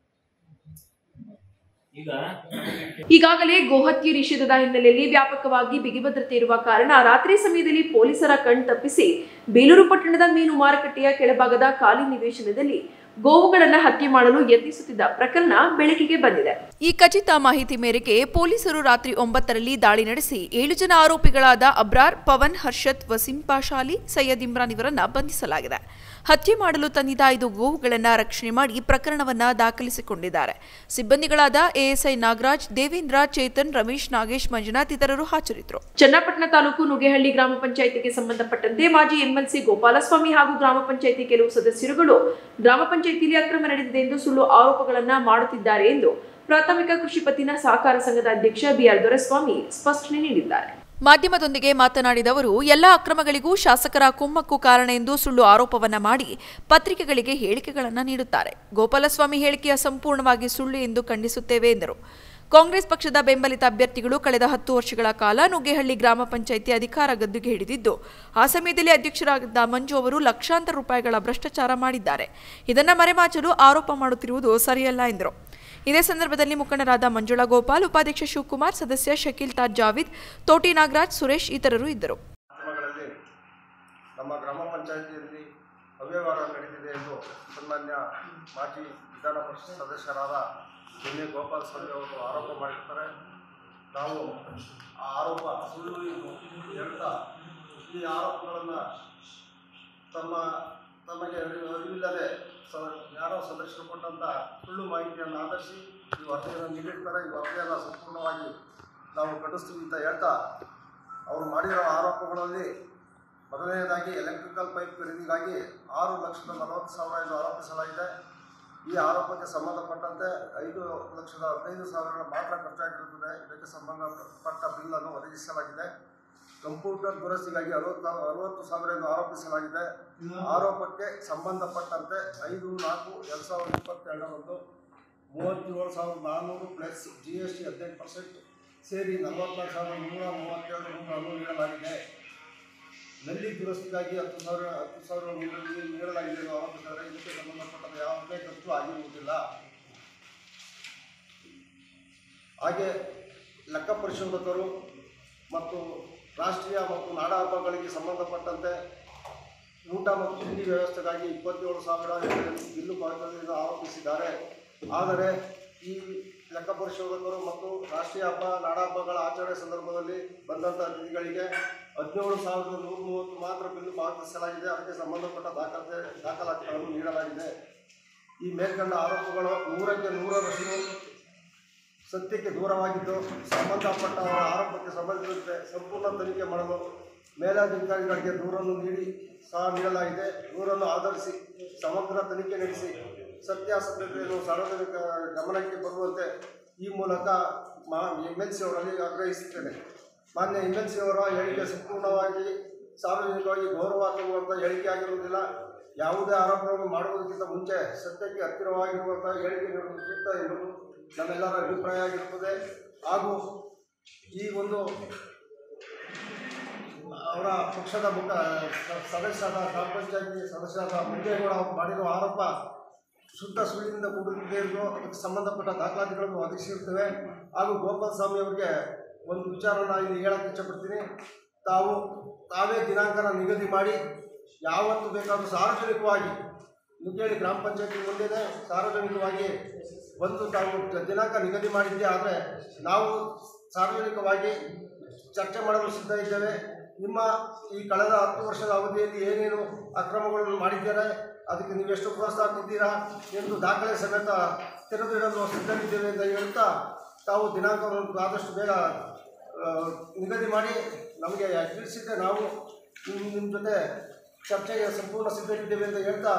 ಈಗ ಈಗಾಗಲೇ ಗೋಹತ್ಯೆ ನಿಷೇಧದ ಹಿನ್ನೆಲೆಯಲ್ಲಿ ವ್ಯಾಪಕವಾಗಿ ಬಿಗಿ ಭದ್ರತೆ ಇರುವ ಕಾರಣ ರಾತ್ರಿ ಸಮಯದಲ್ಲಿ ಪೊಲೀಸರ ಕಣ್ ತಪ್ಪಿಸಿ ಬೇಲೂರು ಪಟ್ಟಣದ ಮೀನು ಮಾರುಕಟ್ಟೆಯ ಕೆಳಭಾಗದ ಖಾಲಿ ನಿವೇಶನದಲ್ಲಿ ಗೋವುಗಳನ್ನು ಹತ್ಯೆ ಮಾಡಲು ಯತ್ನಿಸುತ್ತಿದ್ದ ಪ್ರಕರಣ ಬೆಳಕಿಗೆ ಬಂದಿದೆ ಈ ಖಚಿತ ಮಾಹಿತಿ ಮೇರೆಗೆ ಪೊಲೀಸರು ರಾತ್ರಿ ಒಂಬತ್ತರಲ್ಲಿ ದಾಳಿ ನಡೆಸಿ ಏಳು ಜನ ಆರೋಪಿಗಳಾದ ಅಬ್ರಾರ್ ಪವನ್ ಹರ್ಷತ್ ವಸೀಂ ಪಾಶಾಲಿ ಸೈಯದ್ ಇಮ್ರಾನ್ ಇವರನ್ನ ಬಂಧಿಸಲಾಗಿದೆ ಹತ್ಯೆ ಮಾಡಲು ತಂದಿದ್ದ ಐದು ಗೋವುಗಳನ್ನು ರಕ್ಷಣೆ ಮಾಡಿ ಪ್ರಕರಣವನ್ನ ದಾಖಲಿಸಿಕೊಂಡಿದ್ದಾರೆ ಸಿಬ್ಬಂದಿಗಳಾದ ಎಎಸ್ಐ ನಾಗರಾಜ್ ದೇವೇಂದ್ರ ಚೇತನ್ ರಮೇಶ್ ನಾಗೇಶ್ ಮಂಜುನಾಥ್ ಇತರರು ಹಾಜರಿದ್ದರು ಚನ್ನಪಟ್ಟಣ ತಾಲೂಕು ನುಗೆಹಳ್ಳಿ ಗ್ರಾಮ ಪಂಚಾಯಿತಿಗೆ ಸಂಬಂಧಪಟ್ಟಂತೆ ಮಾಜಿ ಎಂಎಲ್ಸಿ ಗೋಪಾಲಸ್ವಾಮಿ ಹಾಗೂ ಗ್ರಾಮ ಪಂಚಾಯಿತಿ ಕೆಲವು ಸದಸ್ಯರುಗಳು ಗ್ರಾಮ ಪಂಚಾಯಿತಿಯಲ್ಲಿ ಅಕ್ರಮ ನಡೆದಿದೆ ಎಂದು ಸುಳ್ಳು ಆರೋಪಗಳನ್ನ ಮಾಡುತ್ತಿದ್ದಾರೆ ಎಂದು ಪ್ರಾಥಮಿಕ ಕೃಷಿ ಪತ್ತಿನ ಸಹಕಾರ ಸಂಘದ ಅಧ್ಯಕ್ಷ ಬಿಆರ್ ದೊರೆಸ್ವಾಮಿ ಸ್ಪಷ್ಟನೆ ನೀಡಿದ್ದಾರೆ ಮಾಧ್ಯಮದೊಂದಿಗೆ ಮಾತನಾಡಿದ ಅವರು ಎಲ್ಲ ಅಕ್ರಮಗಳಿಗೂ ಶಾಸಕರ ಕುಮ್ಮಕ್ಕು ಕಾರಣ ಎಂದು ಸುಳ್ಳು ಆರೋಪವನ್ನ ಮಾಡಿ ಪತ್ರಿಕೆಗಳಿಗೆ ಹೇಳಿಕೆಗಳನ್ನು ನೀಡುತ್ತಾರೆ ಗೋಪಾಲಸ್ವಾಮಿ ಹೇಳಿಕೆಯ ಸಂಪೂರ್ಣವಾಗಿ ಸುಳ್ಳು ಎಂದು ಖಂಡಿಸುತ್ತೇವೆ ಎಂದರು ಕಾಂಗ್ರೆಸ್ ಪಕ್ಷದ ಬೆಂಬಲಿತ ಅಭ್ಯರ್ಥಿಗಳು ಕಳೆದ ಹತ್ತು ವರ್ಷಗಳ ಕಾಲ ನುಗ್ಗೇಹಳ್ಳಿ ಗ್ರಾಮ ಪಂಚಾಯಿತಿ ಅಧಿಕಾರ ಗದ್ದುಗೆ ಹಿಡಿದಿದ್ದು ಆ ಸಮಯದಲ್ಲಿ ಅಧ್ಯಕ್ಷರಾಗಿದ್ದ ಮಂಜು ಅವರು ಲಕ್ಷಾಂತರ ರೂಪಾಯಿಗಳ ಭ್ರಷ್ಟಾಚಾರ ಮಾಡಿದ್ದಾರೆ ಇದನ್ನ ಮರೆಮಾಚಲು ಆರೋಪ ಮಾಡುತ್ತಿರುವುದು ಸರಿಯಲ್ಲ ಎಂದರು ಇದೇ ಸಂದರ್ಭದಲ್ಲಿ ಮುಖಂಡರಾದ ಮಂಜುಳಾ ಗೋಪಾಲ್ ಉಪಾಧ್ಯಕ್ಷ ಶಿವಕುಮಾರ್ ಸದಸ್ಯ ಶಕೀಲ್ ತಾಜ್ ಜಾವಿದ್ ತೋಟಿ ನಾಗರಾಜ್ ಸುರೇಶ್ ಇತರರು ಇದ್ದರು ಮಾಧ್ಯಮಗಳಲ್ಲಿ ನಮ್ಮ ಗ್ರಾಮ ಪಂಚಾಯಿತಿಯಲ್ಲಿ ಅವ್ಯವಹಾರ ನಡೆದಿದೆ ಎಂದು ಸನ್ಮಾನ್ಯ ಮಾಜಿ ವಿಧಾನ ಪರಿಷತ್ ಸದಸ್ಯರಾದ ಎನ್ ಎ ಗೋಪಾಲ್ ಸ್ವಾಮಿ ಅವರು ಆರೋಪ ಮಾಡಿರ್ತಾರೆ ನಾವು ಆ ಆರೋಪ ಸುಳ್ಳು ಎಂದು ಹೇಳ್ತಾ ಈ ಆರೋಪಗಳನ್ನು ತಮ್ಮ ತಮಗೆ ಅರಿವು- ಅರಿವಿಲ್ಲದೆ ಸ ಯಾರೋ ಸದಸ್ಯರು ಕೊಟ್ಟಂಥ ಸುಳ್ಳು ಮಾಹಿತಿಯನ್ನು ಆಧರಿಸಿ ಈ ವರದಿಯನ್ನು ನೀಡಿರ್ತಾರೆ ಈ ವರದಿಯನ್ನು ಸಂಪೂರ್ಣವಾಗಿ ನಾವು ಖಂಡಿಸ್ತೀವಿ ಅಂತ ಹೇಳ್ತಾ ಅವರು ಮಾಡಿರೋ ಆರೋಪಗಳಲ್ಲಿ ಮೊದಲನೆಯದಾಗಿ ಎಲೆಕ್ಟ್ರಿಕಲ್ ಪೈಪ್ ಖರೀದಿಗಾಗಿ ಆರು ಲಕ್ಷದ ನಲವತ್ತು ಸಾವಿರ ಎಂದು ಆರೋಪಿಸಲಾಗಿದೆ ಈ ಆರೋಪಕ್ಕೆ ಸಂಬಂಧಪಟ್ಟಂತೆ ಐದು ಲಕ್ಷದ ಹದಿನೈದು ಸಾವಿರ ಮಾತ್ರ ಖರ್ಚಾಗಿರುತ್ತದೆ ಇದಕ್ಕೆ ಸಂಬಂಧಪಟ್ಟ ಬಿಲ್ಲನ್ನು ಒದಗಿಸಲಾಗಿದೆ ಕಂಪ್ಯೂಟರ್ ದುರಸ್ತಿಗಾಗಿ ಅರವತ್ತ ಅರವತ್ತು ಸಾವಿರ ಎಂದು ಆರೋಪಿಸಲಾಗಿದೆ ಆರೋಪಕ್ಕೆ ಸಂಬಂಧಪಟ್ಟಂತೆ ಐದು ನಾಲ್ಕು ಎರಡು ಸಾವಿರದ ಇಪ್ಪತ್ತೆರಡರಂದು ಮೂವತ್ತೇಳು ಸಾವಿರದ ನಾನ್ನೂರು ಪ್ಲಸ್ ಜಿ ಎಸ್ ಟಿ ಹದಿನೆಂಟು ಪರ್ಸೆಂಟ್ ಸೇರಿ ನಲವತ್ನಾಲ್ಕು ಸಾವಿರದ ನೂರ ಮೂವತ್ತೇಳು ರೂಪಾಯಿಗಳನ್ನು ನೀಡಲಾಗಿದೆ ನಲ್ಲಿ ದುರಸ್ತಿಗಾಗಿ ಹತ್ತು ಸಾವಿರ ಹತ್ತು ಸಾವಿರ ನೀಡ- ನೀಡಲಾಗಿದೆ ಎಂದು ಆರೋಪಿಸಿದರೆ ಇದಕ್ಕೆ ಸಂಬಂಧಪಟ್ಟ ಯಾವುದೇ ಖರ್ಚು ಆಗಿರುವುದಿಲ್ಲ ಹಾಗೆ ಲೆಕ್ಕ ಪರಿಶೋಧಕರು ಮತ್ತು ರಾಷ್ಟ್ರೀಯ ಮತ್ತು ನಾಡ ಹಬ್ಬಗಳಿಗೆ ಸಂಬಂಧಪಟ್ಟಂತೆ ಊಟ ಮತ್ತು ತಿಂಡಿ ವ್ಯವಸ್ಥೆಗಾಗಿ ಇಪ್ಪತ್ತೇಳು ಸಾವಿರ ಎಂದು ಬಿಲ್ಲು ಪಾವತಿಸಿದ ಆರೋಪಿಸಿದ್ದಾರೆ ಆದರೆ ಈ ಲೆಕ್ಕ ಪರಿಶೋಧಕರು ಮತ್ತು ರಾಷ್ಟ್ರೀಯ ಹಬ್ಬ ನಾಡಹಬ್ಬಗಳ ಆಚರಣೆ ಸಂದರ್ಭದಲ್ಲಿ ಬಂದಂಥ ಅತಿಥಿಗಳಿಗೆ ಹದಿನೇಳು ಸಾವಿರದ ನೂರ ಮೂವತ್ತು ಮಾತ್ರ ಬಿಲ್ ಪಾವತಿಸಲಾಗಿದೆ ಅದಕ್ಕೆ ಸಂಬಂಧಪಟ್ಟ ದಾಖಲೆ ದಾಖಲಾತಿಗಳನ್ನು ನೀಡಲಾಗಿದೆ ಈ ಮೇಲ್ಕಂಡ ಆರೋಪಗಳು ನೂರಕ್ಕೆ ನೂರರಷ್ಟು ಸತ್ಯಕ್ಕೆ ದೂರವಾಗಿದ್ದು ಸಂಬಂಧಪಟ್ಟವರ ಆರೋಪಕ್ಕೆ ಸಂಬಂಧಿಸಿದಂತೆ ಸಂಪೂರ್ಣ ತನಿಖೆ ಮಾಡಲು ಮೇಲಾಧಿಕಾರಿಗಳಿಗೆ ದೂರನ್ನು ನೀಡಿ ಸಹ ನೀಡಲಾಗಿದೆ ದೂರನ್ನು ಆಧರಿಸಿ ಸಮಗ್ರ ತನಿಖೆ ನಡೆಸಿ ಸತ್ಯಾಸತ್ಯತೆಯನ್ನು ಸಾರ್ವಜನಿಕ ಗಮನಕ್ಕೆ ಬರುವಂತೆ ಈ ಮೂಲಕ ಮಾ ಎಮ್ ಎಲ್ ಸಿ ಅವರಲ್ಲಿ ಆಗ್ರಹಿಸುತ್ತೇನೆ ಮಾನ್ಯ ಎಮ್ ಎಲ್ ಸಿ ಅವರ ಹೇಳಿಕೆ ಸಂಪೂರ್ಣವಾಗಿ ಸಾರ್ವಜನಿಕವಾಗಿ ಗೌರವಾತ್ಮಕವಾದ ಹೇಳಿಕೆ ಆಗಿರುವುದಿಲ್ಲ ಯಾವುದೇ ಆರೋಪಗಳನ್ನು ಮಾಡುವುದಕ್ಕಿಂತ ಮುಂಚೆ ಸತ್ಯಕ್ಕೆ ಹತ್ತಿರವಾಗಿರುವಂತಹ ಹೇಳಿಕೆ ನೀಡುವುದು ಸೂಕ್ತ ಎಂಬುದು ನಮ್ಮೆಲ್ಲರ ಅಭಿಪ್ರಾಯ ಆಗಿರುತ್ತದೆ ಹಾಗೂ ಈ ಒಂದು ಅವರ ಪಕ್ಷದ ಮುಖ ಸ- ಸದಸ್ಯರಾದ ಗ್ರಾಮ ಪಂಚಾಯತಿ ಸದಸ್ಯರಾದ ಮುಂಜೇಗೌಡ ಅವರು ಮಾಡಿರುವ ಆರೋಪ ಶುದ್ಧ ಸುಳ್ಳಿನಿಂದ ಕೂಡಿದೆ ಎಂದು ಅದಕ್ಕೆ ಸಂಬಂಧಪಟ್ಟ ದಾಖಲಾತಿಗಳನ್ನು ಒದಗಿಸಿರುತ್ತೇವೆ ಹಾಗೂ ಗೋಪಾಲ್ ಸ್ವಾಮಿ ಅವರಿಗೆ ಒಂದು ವಿಚಾರನ ಇಲ್ಲಿ ಹೇಳಕ್ಕೆ ಇಷ್ಟಪಡ್ತೀನಿ ತಾವು ತಾವೇ ದಿನಾಂಕನ ನಿಗದಿ ಮಾಡಿ ಯಾವತ್ತು ಬೇಕಾದರೂ ಸಾರ್ವಜನಿಕವಾಗಿ ನುಗ್ಗೇಳಿ ಗ್ರಾಮ ಪಂಚಾಯತಿ ಮುಂದೆನೇ ಸಾರ್ವಜನಿಕವಾಗಿ ಬಂದು ತಾವು ದಿನಾಂಕ ನಿಗದಿ ಮಾಡಿದ್ದೇ ಆದರೆ ನಾವು ಸಾರ್ವಜನಿಕವಾಗಿ ಚರ್ಚೆ ಮಾಡಲು ಸಿದ್ಧ ಇದ್ದೇವೆ ನಿಮ್ಮ ಈ ಕಳೆದ ಹತ್ತು ವರ್ಷದ ಅವಧಿಯಲ್ಲಿ ಏನೇನು ಅಕ್ರಮಗಳನ್ನು ಮಾಡಿದ್ದೀರಾ ಅದಕ್ಕೆ ನೀವು ಎಷ್ಟು ಪ್ರೋತ್ಸಾಹ ಕೊಡ್ತೀರಾ ಎಂದು ದಾಖಲೆ ಸಮೇತ ತೆರೆದಿಡಲು ಸಿದ್ಧರಿದ್ದೇವೆ ಅಂತ ಹೇಳ್ತಾ ತಾವು ದಿನಾಂಕವನ್ನು ಆದಷ್ಟು ಬೇಗ ಆ, ನಿಗದಿ ಮಾಡಿ ನಮಗೆ ತಿಳಿಸಿದ್ದೆ ನಾವು ನಿಮ್ಮ ನಿಮ್ಮ ಜೊತೆ ಚರ್ಚೆಗೆ ಸಂಪೂರ್ಣ ಸಿದ್ಧರಿದ್ದೇವೆ ಅಂತ ಹೇಳ್ತಾ